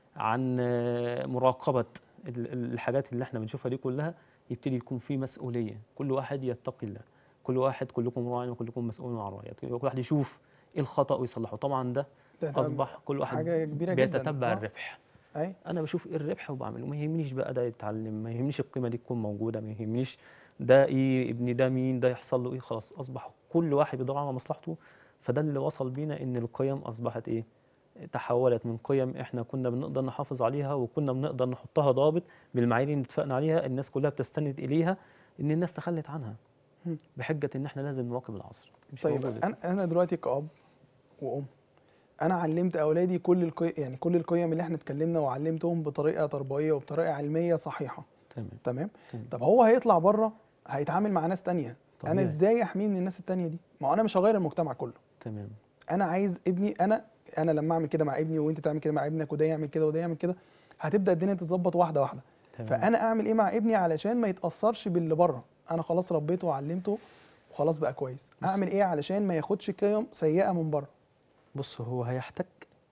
عن آه، مراقبه ال- ال- الحاجات اللي احنا بنشوفها دي كلها يبتدي يكون في مسؤوليه كل واحد يتقي الله كل واحد كلكم راع وكلكم مسؤول عن رعيته كل واحد يشوف ايه الخطا ويصلحه طبعا ده ده- ده اصبح كل واحد حاجه كبيره جدا بيتتبع آه. الربح اي انا بشوف ايه الربح وبعمله ما يهمنيش بقى ده يتعلم ما يهمنيش القيمه دي تكون موجوده ما يهمنيش ده ايه ابني ده مين ده يحصل له ايه خلاص اصبح كل واحد بيدور على مصلحته فده اللي وصل بينا ان القيم اصبحت ايه تحولت من قيم احنا كنا بنقدر نحافظ عليها وكنا بنقدر نحطها ضابط بالمعايير اللي اتفقنا عليها الناس كلها بتستند اليها ان الناس تخلت عنها مم. بحجه ان احنا لازم نواكب العصر مش طيب موجودة. انا انا دلوقتي كأب وأم انا علمت اولادي كل القي... يعني كل القيم اللي احنا اتكلمنا وعلمتهم بطريقه تربويه وبطريقه علميه صحيحه تمام تمام تمام. طب هو هيطلع بره هيتعامل مع ناس تانية انا طبيعي. ازاي احميه من الناس التانية دي ما هو انا مش هغير المجتمع كله تمام انا عايز ابني انا انا لما اعمل كده مع ابني وانت تعمل كده مع ابنك وده يعمل كده وده يعمل كده هتبدا الدنيا تتظبط واحده واحده تمام فانا اعمل ايه مع ابني علشان ما يتاثرش باللي بره انا خلاص ربيته وعلمته وخلاص بقى كويس بص. اعمل ايه علشان ما ياخدش قيم سيئه من بره بص هو هيحتك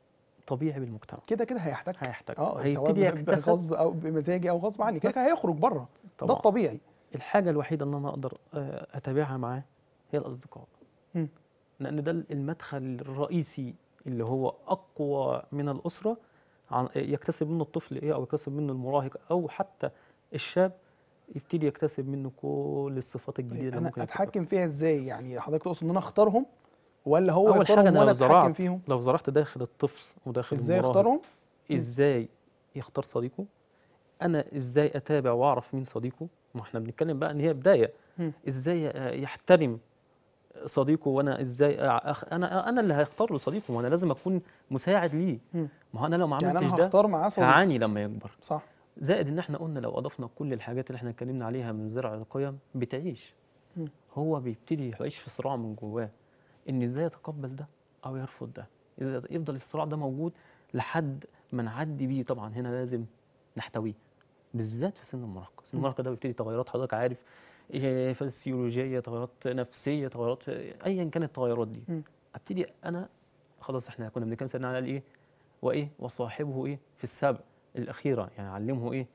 طبيعي بالمجتمع كده كده هيحتاج هيحتك اه سواء هيبتدي ب- يكتسب بغصب او بمزاجي او غصب عني كده بس. كده هيخرج بره ده طبعا الطبيعي الحاجة الوحيدة اللي أنا أقدر آه، أتابعها معاه هي الأصدقاء مم. لأن ده المدخل الرئيسي اللي هو أقوى من الأسرة عن يكتسب منه الطفل إيه أو يكتسب منه المراهق أو حتى الشاب يبتدي يكتسب منه كل الصفات الجديدة اللي انا ممكن يكتسبها اتحكم فيها ازاي يعني حضرتك تقصد ان انا اختارهم ولا هو أول يختارهم حاجة أنا وانا لو اتحكم زرعت فيهم لو زرعت داخل الطفل وداخل ازاي المراهق اختارهم مم. إزاي يختار صديقه انا ازاي اتابع واعرف مين صديقه ما احنا بنتكلم بقى ان هي بدايه مم. ازاي آه، يحترم صديقه وانا ازاي أخ... انا انا اللي هختار له صديقه وانا لازم اكون مساعد ليه مم. ما هو انا لو ما يعني عملتش انا ده هختار معاه صديق هعاني لما يكبر صح زائد ان احنا قلنا لو اضفنا كل الحاجات اللي احنا اتكلمنا عليها من زرع القيم بتعيش مم. هو بيبتدي يعيش في صراع من جواه ان ازاي يتقبل ده او يرفض ده إذا يفضل الصراع ده موجود لحد ما نعدي بيه طبعا هنا لازم نحتويه بالذات في سن المراهقه سن مم. المراهقه ده بيبتدي تغيرات حضرتك عارف إيه، فسيولوجيه تغيرات نفسيه تغيرات ايا كانت التغيرات دي مم. ابتدي انا خلاص احنا كنا بنتكلم سيدنا على ايه وايه وصاحبه ايه في السبع الاخيره يعني علمه ايه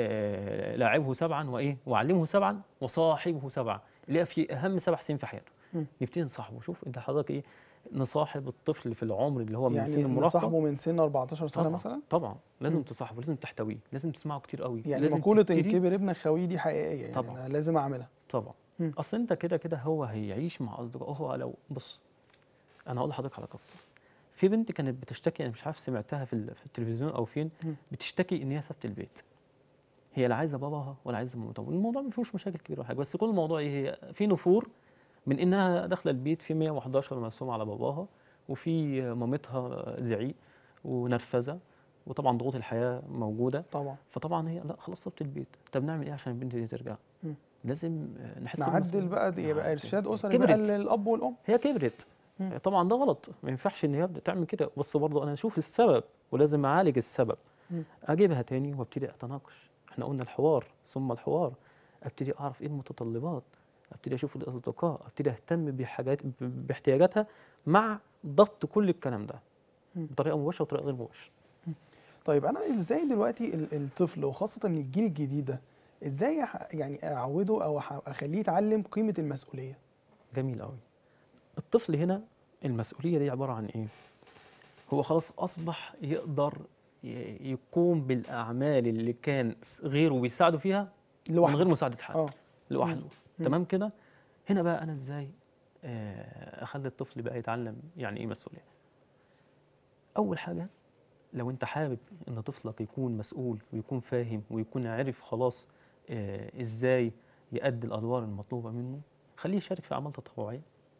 آه لاعبه سبعا وايه وعلمه سبعا وصاحبه سبعا اللي هي في اهم سبع سنين في حياته مم. نبتدي نصاحبه شوف انت حضرتك ايه نصاحب الطفل في العمر اللي هو من يعني سن المراهقه نصاحبه من سن 14 سنه طبعا مثلا طبعا لازم مم. تصاحبه لازم تحتويه لازم تسمعه كتير قوي يعني لازم مقوله ان تبتدي- كبر ابنك خويه دي حقيقيه يعني طبعاً. انا لازم اعملها طبعا مم. اصل انت كده كده هو هيعيش مع اصدقائه هو لو بص انا هقول لحضرتك على قصه في بنت كانت بتشتكي انا مش عارف سمعتها في, ال- في التلفزيون او فين مم. بتشتكي ان هي سابت البيت هي لا عايزه باباها ولا عايزه مامتها الموضوع ما فيهوش مشاكل كبيره ولا حاجه بس كل الموضوع ايه هي في نفور من انها داخله البيت في 111 مرسوم على باباها وفي مامتها زعيق ونرفزه وطبعا ضغوط الحياه موجوده طبعا فطبعا هي لا خلاص سبت البيت طب نعمل ايه عشان البنت دي ترجع مم. لازم آه، نحس نعدل بالمسؤولية. بقى دي يبقى نعدل. ارشاد اسري بقى كبرت للاب والام هي كبرت مم. طبعا ده غلط ما ينفعش ان هي تعمل كده بس برضه انا اشوف السبب ولازم اعالج السبب مم. اجيبها تاني وابتدي اتناقش احنا قلنا الحوار ثم الحوار ابتدي اعرف ايه المتطلبات ابتدي اشوف الاصدقاء ابتدي اهتم بحاجات ب- باحتياجاتها مع ضبط كل الكلام ده مم. بطريقه مباشره وطريقه غير مباشره طيب انا ازاي دلوقتي ال- الطفل وخاصه الجيل الجديد ده ازاي أح- يعني اعوده او أح- اخليه يتعلم قيمه المسؤوليه جميل قوي الطفل هنا المسؤوليه دي عباره عن ايه هو خلاص اصبح يقدر ي- يقوم بالاعمال اللي كان س- غيره بيساعده فيها من لوحده غير مساعده حد اه لوحده مم. تمام كده هنا بقى انا ازاي آه، اخلي الطفل بقى يتعلم يعني ايه مسؤوليه اول حاجه لو انت حابب ان طفلك يكون مسؤول ويكون فاهم ويكون عارف خلاص آه، ازاي يؤدي الادوار المطلوبه منه خليه يشارك في اعمال تطوعيه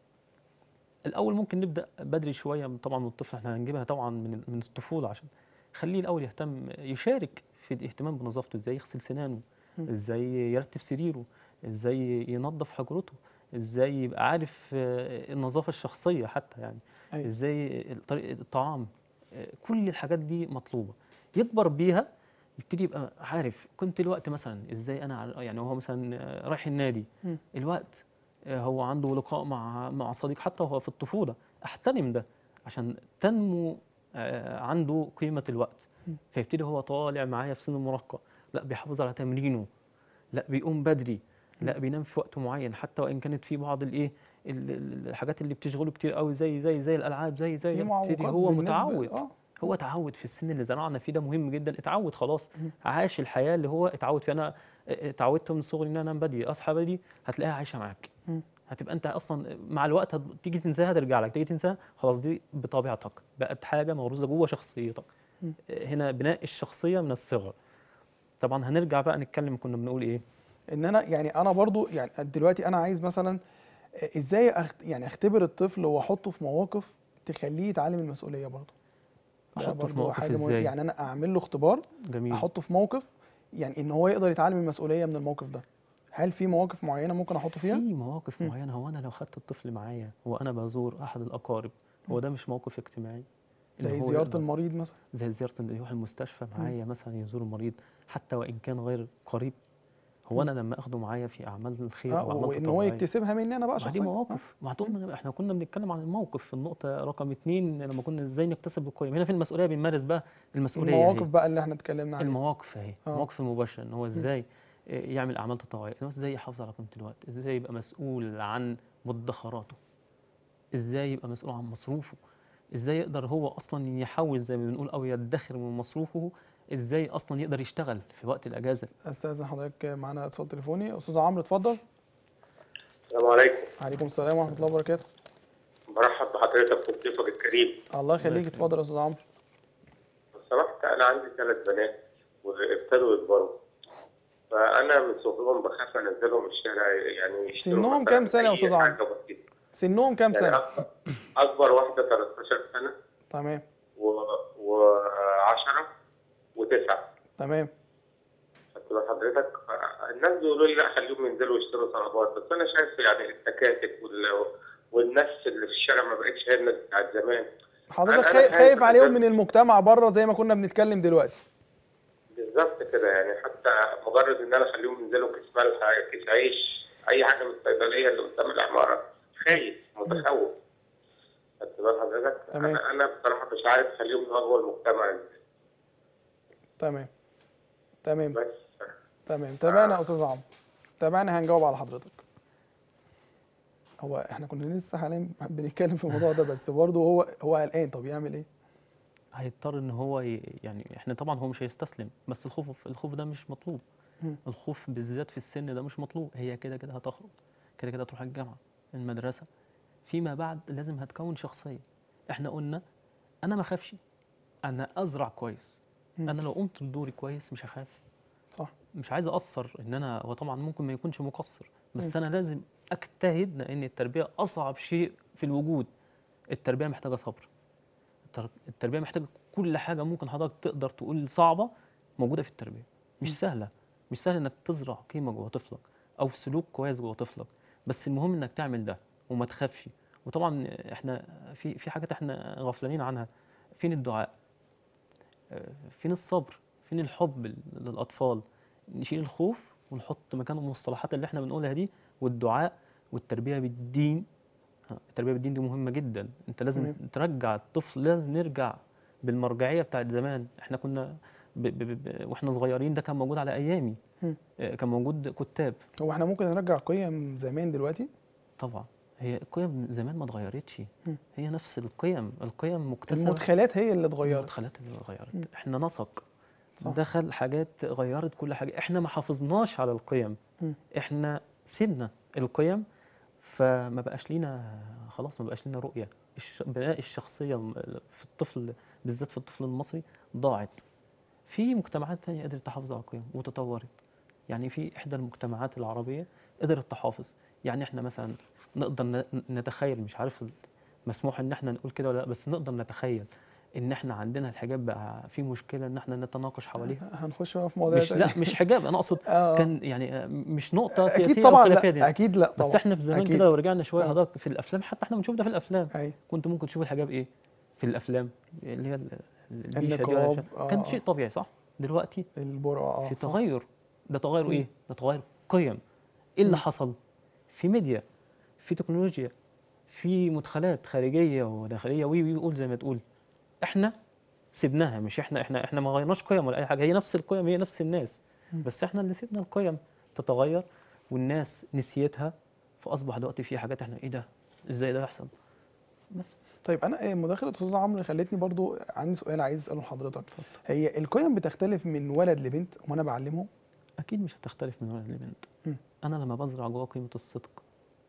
الاول ممكن نبدا بدري شويه من- طبعا من الطفل احنا هنجيبها طبعا من من الطفوله عشان خليه الاول يهتم يشارك في الاهتمام بنظافته ازاي يغسل سنانه مم. ازاي يرتب سريره ازاي ينظف حجرته ازاي يبقى عارف آه، النظافه الشخصيه حتى يعني أيوة. ازاي طريقه الطعام آه، كل الحاجات دي مطلوبه يكبر بيها يبتدي يبقى عارف قيمه الوقت مثلا ازاي انا ع- يعني هو مثلا آه، رايح النادي مم. الوقت آه، هو عنده لقاء مع مع صديق حتى وهو في الطفوله احترم ده عشان تنمو آه، عنده قيمه الوقت مم. فيبتدي هو طالع معايا في سن المراهقه لا بيحافظ على تمرينه لا بيقوم بدري لا بينام في وقت معين حتى وان كانت في بعض الايه ال- ال- الحاجات اللي بتشغله كتير قوي زي زي زي الالعاب زي زي دي يبتدي معوقات هو بالنسبة- متعود اه هو اتعود في السن اللي زرعنا فيه ده مهم جدا اتعود خلاص مم. عاش الحياه اللي هو اتعود فيها انا اتعودت من صغري ان انا انام بدري اصحى بدري هتلاقيها عايشه معاك مم. هتبقى انت اصلا مع الوقت هت- تيجي تنساها ترجع لك تيجي تنساها خلاص دي بطبيعتك بقت حاجه موروثه جوه شخصيتك مم. هنا بناء الشخصيه من الصغر طبعا هنرجع بقى نتكلم كنا بنقول ايه ان انا يعني انا برضو يعني دلوقتي انا عايز مثلا ازاي أخت يعني اختبر الطفل واحطه في مواقف تخليه يتعلم المسؤوليه برضو ده احطه في برضو موقف حاجة مهمة. ازاي يعني انا اعمل له اختبار جميل احطه في موقف يعني ان هو يقدر يتعلم المسؤوليه من الموقف ده هل في مواقف معينه ممكن احطه فيها في مواقف مم. معينه هو انا لو خدت الطفل معايا وانا بزور احد الاقارب هو ده مش موقف اجتماعي إن زي هو زياره يقدر- المريض مثلا زي زياره إنه يروح المستشفى معايا مثلا يزور المريض حتى وان كان غير قريب هو انا لما اخده معايا في اعمال الخير اه او اعمال وان هو تطوعيه يكتسبها مني انا بقى ما دي شخصيا مواقف ما طول احنا كنا بنتكلم عن الموقف في النقطه رقم اتنين لما كنا ازاي نكتسب القيم هنا في المسؤوليه بنمارس بقى المسؤوليه المواقف هي. بقى اللي احنا اتكلمنا عليها المواقف اهي آه. المواقف المباشره ان هو ازاي آه، يعمل اعمال تطوعيه إن هو ازاي يحافظ على قيمه الوقت ازاي يبقى مسؤول عن مدخراته ازاي يبقى مسؤول عن مصروفه ازاي يقدر هو اصلا يحوز زي ما بنقول او يدخر من مصروفه ازاي اصلا يقدر يشتغل في وقت الاجازه استاذن حضرتك معانا اتصال تليفوني استاذ عمرو اتفضل السلام عليكم عليكم السلام ورحمه الله وبركاته برحب بحضرتك وبضيفك الكريم الله يخليك يخليك. اتفضل يا استاذ عمرو لو سمحت انا عندي ثلاث بنات وابتدوا يكبروا فانا من صغرهم بخاف انزلهم الشارع يعني يشتروا سنهم مثلاً كام سنة يا أي أستاذ عمرو؟ حاجة بسيطة. سنهم كام يعني سنه اكبر اكبر واحده 13 سنه تمام و10 و9 تمام خدت بال حضرتك الناس بيقولوا لي لا خليهم ينزلوا يشتروا طلبات بس انا شايف يعني التكاتك وال... والناس اللي في الشارع ما بقتش هي الناس بتاعت زمان حضرتك أنا خايف خايف خايف عليهم بجد. من المجتمع بره زي ما كنا بنتكلم دلوقتي بالظبط كده يعني حتى مجرد ان انا اخليهم ينزلوا كيس ملح كيس عيش اي حاجه من الصيدليه اللي قدام العماره خايف متخوف خدت بال حضرتك تمام. انا انا بصراحه مش عارف اخليهم يواجهوا المجتمع ازاي تمام تمام بس تمام تابعنا يا استاذ عمرو تابعنا هنجاوب على حضرتك هو احنا كنا لسه حاليا بنتكلم في الموضوع ده بس برضه هو هو قلقان طب يعمل ايه؟ هيضطر ان هو ي... يعني احنا طبعا هو مش هيستسلم بس الخوف الخوف ده مش مطلوب مم. الخوف بالذات في السن ده مش مطلوب هي كده كده هتخرج كده كده تروح الجامعه المدرسه فيما بعد لازم هتكون شخصيه احنا قلنا انا ما اخافش انا ازرع كويس مم. انا لو قمت بدوري كويس مش هخاف صح مش عايز اقصر ان انا هو طبعا ممكن ما يكونش مقصر بس مم. انا لازم اجتهد لان التربيه اصعب شيء في الوجود التربيه محتاجه صبر التر- التربيه محتاجه كل حاجه ممكن حضرتك تقدر تقول صعبه موجوده في التربيه مش سهله مش سهل انك تزرع قيمه جوه طفلك او سلوك كويس جوه طفلك بس المهم انك تعمل ده وما تخافش وطبعا احنا في في حاجات احنا غفلانين عنها فين الدعاء آه، فين الصبر فين الحب لل- للاطفال نشيل الخوف ونحط مكانه المصطلحات اللي احنا بنقولها دي والدعاء والتربيه بالدين ها، التربيه بالدين دي مهمه جدا انت لازم تمام. ترجع الطفل لازم نرجع بالمرجعيه بتاعت زمان احنا كنا ب ب ب ب واحنا صغيرين ده كان موجود على ايامي مم. آه، كان موجود كتاب هو احنا ممكن نرجع قيم زمان دلوقتي؟ طبعا هي القيم زمان ما اتغيرتش مم. هي نفس القيم القيم مكتسبه المدخلات هي اللي اتغيرت المدخلات اللي مم. اتغيرت احنا نسق صح. دخل حاجات غيرت كل حاجه احنا ما حافظناش على القيم مم. احنا سيبنا القيم فما بقاش لينا خلاص ما بقاش لينا رؤيه الش... بناء الشخصيه الم- في الطفل بالذات في الطفل المصري ضاعت في مجتمعات تانية قدرت تحافظ على القيم وتطورت يعني في احدى المجتمعات العربيه قدرت تحافظ يعني احنا مثلا نقدر ن- نتخيل مش عارف مسموح ان احنا نقول كده ولا لا بس نقدر نتخيل ان احنا عندنا الحجاب بقى في مشكله ان احنا نتناقش حواليها هنخش بقى في مواضيع مش لا مش حجاب انا اقصد آه. كان يعني آه، مش نقطه سياسيه اكيد أو طبعا خلافية لا دي. اكيد لا طبعا بس احنا في زمان أكيد. كده لو رجعنا شويه آه. حضرتك في الافلام حتى احنا بنشوف ده في الافلام ايوه كنت ممكن تشوف الحجاب ايه في الافلام اللي هي ال- البيشه دي النقاب، ولا شيء. آه، كان آه. شيء طبيعي صح دلوقتي البرقع اه في صح. تغير ده تغير مم. ايه ده تغير قيم ايه اللي مم. حصل في ميديا في تكنولوجيا في مدخلات خارجيه وداخليه وي وي قول زي ما تقول احنا سيبناها مش احنا احنا احنا ما غيرناش قيم ولا اي حاجه هي نفس القيم هي نفس الناس مم. بس احنا اللي سيبنا القيم تتغير والناس نسيتها فاصبح دلوقتي في حاجات احنا ايه ده ازاي ده يحصل بس طيب انا إيه، مداخله استاذ عمرو خلتني برضو عندي سؤال عايز اساله لحضرتك هي القيم بتختلف من ولد لبنت وانا بعلمهم اكيد مش هتختلف من ولد لبنت مم. انا لما بزرع جوه قيمه الصدق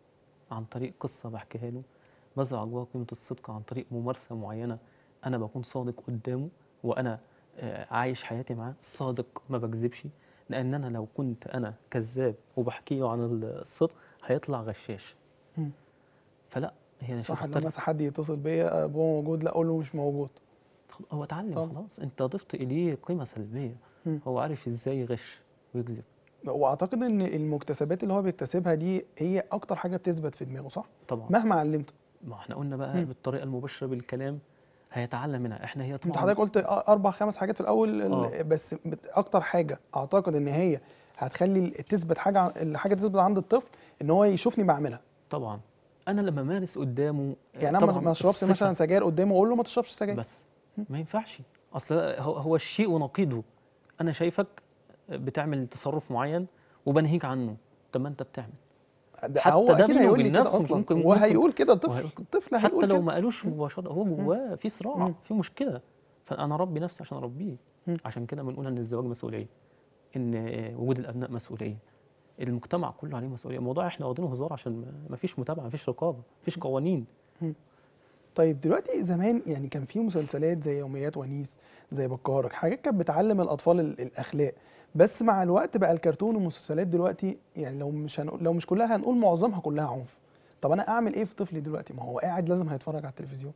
عن طريق قصه بحكيها له بزرع جوه قيمه الصدق عن طريق ممارسه معينه انا بكون صادق قدامه وانا آه، عايش حياتي معاه صادق ما بكذبش لان انا لو كنت انا كذاب وبحكي له عن الصدق هيطلع غشاش مم. فلا هي مش صح لما هتختلف مثلا حد يتصل بيا ابوه موجود لا اقول له مش موجود خل- هو اتعلم طبعا. خلاص انت ضفت اليه قيمه سلبيه مم. هو عارف ازاي يغش ويكذب واعتقد ان المكتسبات اللي هو بيكتسبها دي هي اكتر حاجه بتثبت في دماغه صح طبعا مهما علمته ما احنا قلنا بقى مم. بالطريقه المباشره بالكلام هيتعلم منها احنا هي انت طبعا حضرتك قلت اربع خمس حاجات في الاول ال- آه. بس بت- اكتر حاجه اعتقد ان هي هتخلي ال- تثبت حاجه عن- الحاجه تثبت عند الطفل ان هو يشوفني بعملها طبعا انا لما مارس قدامه يعني انا ما- طبعاً ما اشربش الصفة مثلا سجاير قدامه اقول له ما تشربش سجاير بس ما ينفعش اصل هو هو الشيء ونقيضه انا شايفك بتعمل تصرف معين وبنهيك عنه طب ما انت بتعمل ده حتى هو ده اكيد بينه هيقول لي وبين كده نفسه مش اصلا ممكن- هو ممكن- هيقول كده الطفل وهي- الطفل حتى هيقول لو كده ما قالوش مباشره هو جواه في صراع مم. في مشكله فانا اربي نفسي عشان اربيه مم. عشان كده بنقول ان الزواج مسؤوليه ان آه، وجود الابناء مسؤوليه المجتمع كله عليه مسؤوليه الموضوع احنا واخدينه هزار عشان ما- ما فيش متابعه ما فيش رقابه ما فيش قوانين طيب دلوقتي زمان يعني كان في مسلسلات زي يوميات ونيس زي بكار حاجات كانت بتعلم الاطفال ال- الاخلاق بس مع الوقت بقى الكرتون والمسلسلات دلوقتي يعني لو مش هنقول لو مش كلها هنقول معظمها كلها عنف طب انا اعمل ايه في طفلي دلوقتي ما هو قاعد لازم هيتفرج على التلفزيون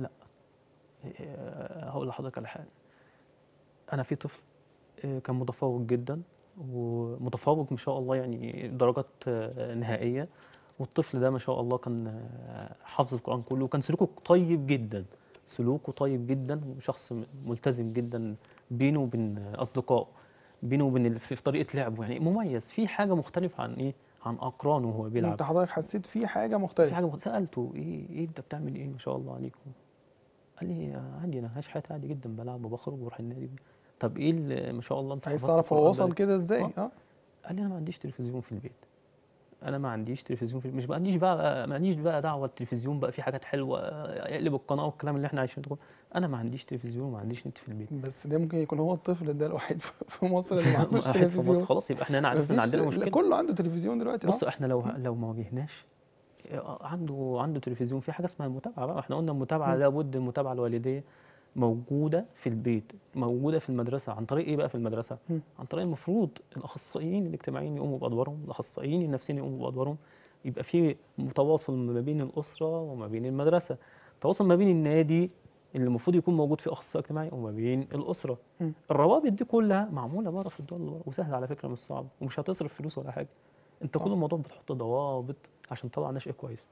آه، هقول لحضرتك على حاجه انا في طفل آه، كان متفوق جدا ومتفوق ما شاء الله يعني درجات آه، نهائيه والطفل ده ما شاء الله كان آه، حافظ القران كله وكان سلوكه طيب جدا سلوكه طيب جدا وشخص م- ملتزم جدا بينه وبين اصدقائه بينه وبين ال- في في طريقه لعبه يعني مميز في حاجه مختلفه عن ايه عن اقرانه وهو بيلعب انت حضرتك حسيت في حاجه في مختلفه حاجه مخ- سالته ايه ايه انت بتعمل ايه ما شاء الله عليكم قال لي آه، عادي انا عايش حياتي عادي جدا بلعب وبخرج وبروح النادي طب ايه اللي ما شاء الله انت عايز حفظت تعرف هو القرآن وصل بقالك- كده ازاي آه. اه قال لي انا ما عنديش تلفزيون في البيت انا ما عنديش تلفزيون في البيت. مش ما عنديش بقى ما عنديش بقى دعوه التلفزيون بقى في حاجات حلوه آه، يقلب القناه والكلام اللي احنا عايشينه ده كله. انا ما عنديش تلفزيون وما عنديش نت في البيت بس ده ممكن يكون هو الطفل ده الوحيد في- في مصر اللي ما عندوش واحد في مصر تلفزيون خلاص يبقى احنا هنا عرفنا ان مفيش- عندنا لا، مشكله كله عنده تلفزيون دلوقتي بص اه احنا لو لو ما واجهناش آه، عنده عنده تلفزيون في حاجه اسمها المتابعه بقى احنا قلنا المتابعه مم. لابد المتابعه الوالديه موجوده في البيت موجوده في المدرسه عن طريق ايه بقى في المدرسه مم. عن طريق المفروض الاخصائيين الاجتماعيين يقوموا بادوارهم الاخصائيين النفسيين يقوموا بادوارهم يبقى في تواصل ما بين الاسره وما بين المدرسه تواصل ما بين النادي اللي المفروض يكون موجود فيه اخصائي اجتماعي وما بين الاسره مم. الروابط دي كلها معموله بره في الدول اللي بره وسهله على فكره مش صعبه ومش هتصرف فلوس ولا حاجه انت صح. كل الموضوع بتحط ضوابط عشان تطلع نشء كويس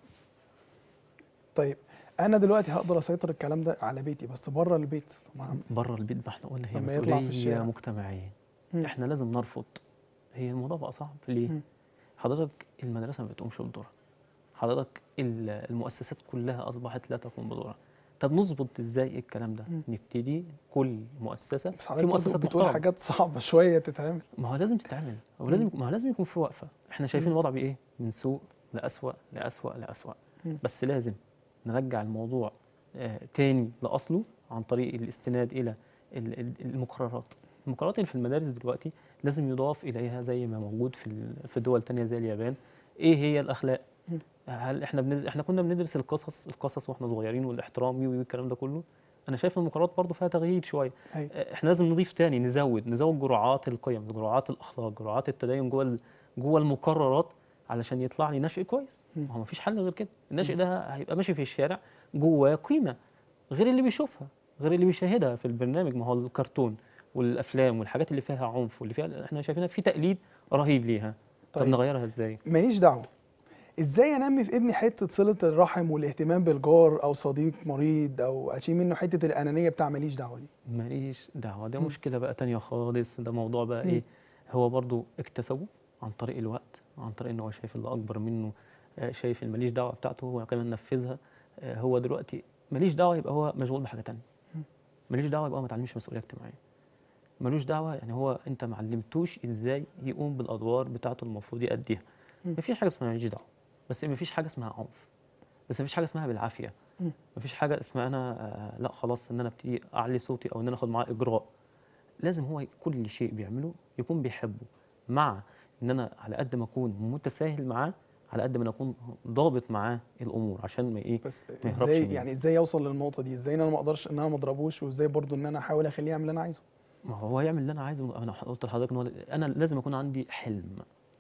طيب انا دلوقتي هقدر اسيطر الكلام ده على بيتي بس بره البيت طبعا بره البيت ما احنا قلنا هي لما يطلع في مسؤوليه الشارع. مجتمعيه مم. احنا لازم نرفض هي الموضوع بقى صعب ليه مم. حضرتك المدرسه ما بتقومش بدورها حضرتك ال- المؤسسات كلها اصبحت لا تقوم بدورها طب نظبط ازاي الكلام ده مم. نبتدي كل مؤسسه بس في حضرتك برضه مؤسسات بتقول محترمه حاجات صعبه شويه تتعمل ما هو لازم تتعمل هو لازم ما هو لازم يكون في وقفه احنا شايفين مم. الوضع بايه من سوء لاسوأ لاسوأ لاسوأ مم. بس لازم نرجع الموضوع آه، تاني لاصله عن طريق الاستناد الى ال- ال- المقررات المقررات اللي في المدارس دلوقتي لازم يضاف اليها زي ما موجود في ال- في دول تانية زي اليابان ايه هي الاخلاق مم. هل احنا بنز... احنا كنا بندرس القصص القصص واحنا صغيرين والاحترام والكلام ده كله انا شايف المقررات برضو فيها تغيير شويه أيوة. احنا لازم نضيف تاني نزود نزود جرعات القيم جرعات الاخلاق جرعات التدين جوه ال- جوه المقررات علشان يطلع لي نشء كويس مم. ما هو مفيش حل غير كده النشء ده هيبقى ماشي في الشارع جواه قيمه غير اللي بيشوفها غير اللي بيشاهدها في البرنامج ما هو الكرتون والافلام والحاجات اللي فيها عنف واللي فيها احنا شايفينها في تقليد رهيب ليها طب طيب. نغيرها ازاي ماليش دعوه ازاي انمي في ابني حته صله الرحم والاهتمام بالجار او صديق مريض او اشيل منه حته الانانيه بتاع ماليش دعوه دي ماليش دعوه ده مم. مشكله بقى تانية خالص ده موضوع بقى مم. ايه هو برضو اكتسبه عن طريق الوقت عن طريق ان هو شايف اللي اكبر منه آه، شايف الماليش دعوه بتاعته هو كمان نفذها آه، هو دلوقتي ماليش دعوه يبقى هو مشغول بحاجه تانية مم. ماليش دعوه يبقى هو ما اتعلمش مسؤوليه اجتماعيه ملوش دعوه يعني هو انت ما علمتوش ازاي يقوم بالادوار بتاعته المفروض يأديها مم. مفيش حاجه اسمها ماليش دعوه بس مفيش حاجه اسمها عنف بس مفيش حاجه اسمها بالعافيه مم. مفيش حاجه اسمها انا آه، لا خلاص ان انا ابتدي اعلي صوتي او ان انا اخد معاه اجراء لازم هو كل شيء بيعمله يكون بيحبه مع ان انا على قد ما اكون متساهل معاه على قد ما انا اكون ضابط معاه الامور عشان ما ايه بس ما يهربش ازاي مني. يعني ازاي اوصل للنقطه دي ازاي ان انا ما اقدرش ان انا ما اضربوش وازاي برضو ان انا احاول اخليه يعمل اللي انا عايزه ما هو يعمل اللي انا عايزه انا قلت لحضرتك ان هو انا لازم يكون عندي حلم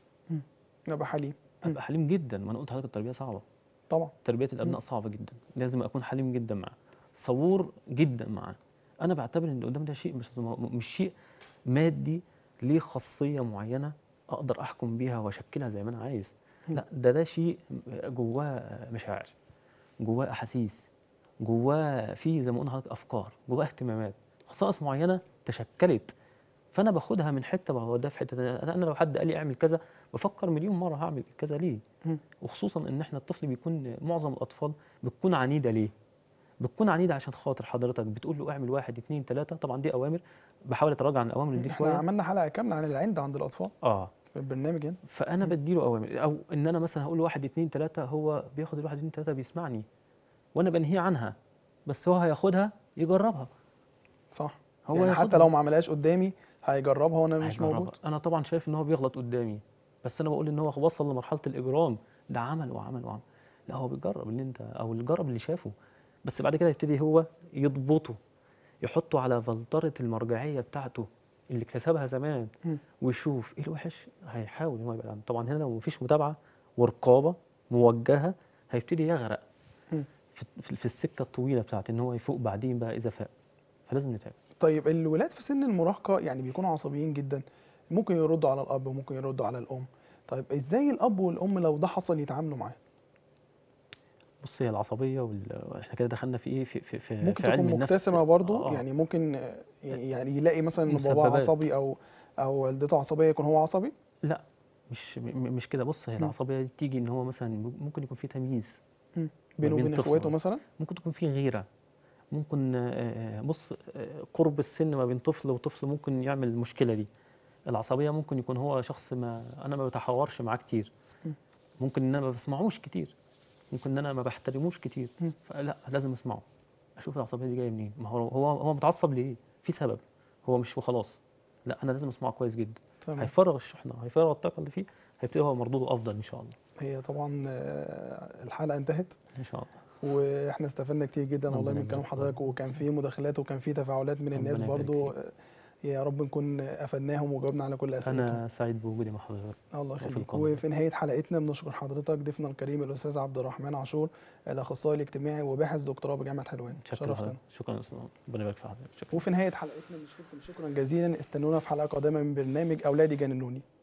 ابقى حليم مم. ابقى حليم جدا ما انا قلت لحضرتك التربيه صعبه طبعا تربيه الابناء مم. صعبه جدا لازم اكون حليم جدا معاه صبور جدا معاه انا بعتبر ان اللي قدام ده شيء مش مش شيء مادي ليه خاصيه معينه اقدر احكم بيها واشكلها زي ما انا عايز مم. لا ده ده شيء جواه مشاعر جواه احاسيس جواه في زي ما قلنا لحضرتك افكار جواه اهتمامات خصائص معينه تشكلت فانا باخدها من حته بوديها في حته تانية انا أنا لو حد قال لي اعمل كذا بفكر مليون مره هعمل كذا ليه مم. وخصوصا ان احنا الطفل بيكون معظم الاطفال بتكون عنيده ليه بتكون عنيده عشان خاطر حضرتك بتقول له اعمل واحد اتنين تلاته طبعا دي اوامر بحاول اتراجع عن الاوامر دي احنا شويه عملنا حلقه كامله عن العند عند الاطفال اه في البرنامج هنا فانا بديله اوامر او ان انا مثلا هقول له واحد اتنين تلاته هو بياخد الواحد اتنين تلاته بيسمعني وانا بنهيه عنها بس هو هياخدها يجربها صح هو يعني حتى ياخدها. لو ما عملهاش قدامي هيجربها وانا مش هيجربها. موجود انا طبعا شايف ان هو بيغلط قدامي بس انا بقول ان هو وصل لمرحله الاجرام ده عمل وعمل وعمل لا هو بيجرب اللي انت او اللي جرب اللي شافه بس بعد كده يبتدي هو يضبطه يحطه على فلتره المرجعيه بتاعته اللي اكتسبها زمان مم. ويشوف ايه الوحش هيحاول ان هو يبعد عنه طبعا هنا لو مفيش متابعه ورقابه موجهه هيبتدي يغرق مم. في, في, في السكه الطويله بتاعت ان هو يفوق بعدين بقى اذا فاق فلازم نتابع طيب الولاد في سن المراهقه يعني بيكونوا عصبيين جدا ممكن يردوا على الاب وممكن يردوا على الام طيب ازاي الاب والام لو ده حصل يتعاملوا معاه بص هي العصبيه وال... احنا كده دخلنا في ايه في في, في, ممكن في علم تكون النفس مبتسمه برضو آه. يعني ممكن آه، يعني يلاقي مثلا ان باباه مسببات. عصبي او او والدته عصبيه يكون هو عصبي لا مش م- مش كده بص هي مم. العصبيه دي بتيجي ان هو مثلا ممكن يكون في تمييز بينه بين وبين طفل. اخواته مثلا ممكن تكون في غيره ممكن آه، آه، بص آه، قرب السن ما بين طفل وطفل ممكن يعمل المشكله دي العصبيه ممكن يكون هو شخص ما انا ما بتحاورش معاه كتير م. ممكن ان انا ما بسمعوش كتير ممكن ان انا ما بحترموش كتير م. فلا لازم اسمعه اشوف العصبيه دي جايه منين ما هو هو هو متعصب ليه في سبب هو مش وخلاص لا انا لازم اسمعه كويس جدا تمام هيفرغ الشحنه هيفرغ الطاقه اللي فيه هيبتدي هو مردوده افضل ان شاء الله هي طبعا آه، الحلقه انتهت ان شاء الله واحنا استفدنا كتير جدا والله ربنا من كلام يبارك حضرتك فيك. وكان في مداخلات وكان في تفاعلات من الناس ربنا يبارك برضو فيك. يا رب نكون افدناهم وجاوبنا على كل اسئلتهم انا سعيد بوجودي مع حضرتك الله وفي يخليك القناة. وفي نهايه حلقتنا بنشكر حضرتك ضيفنا الكريم الاستاذ عبد الرحمن عاشور الاخصائي الاجتماعي وباحث دكتوراه بجامعه حلوان شكرا شرفتنا لحضرتك. شكرا يا استاذ ربنا يبارك في حضرتك شكرا وفي نهايه حلقتنا بنشكركم شكرا جزيلا استنونا في حلقه قادمه من برنامج اولادي جننوني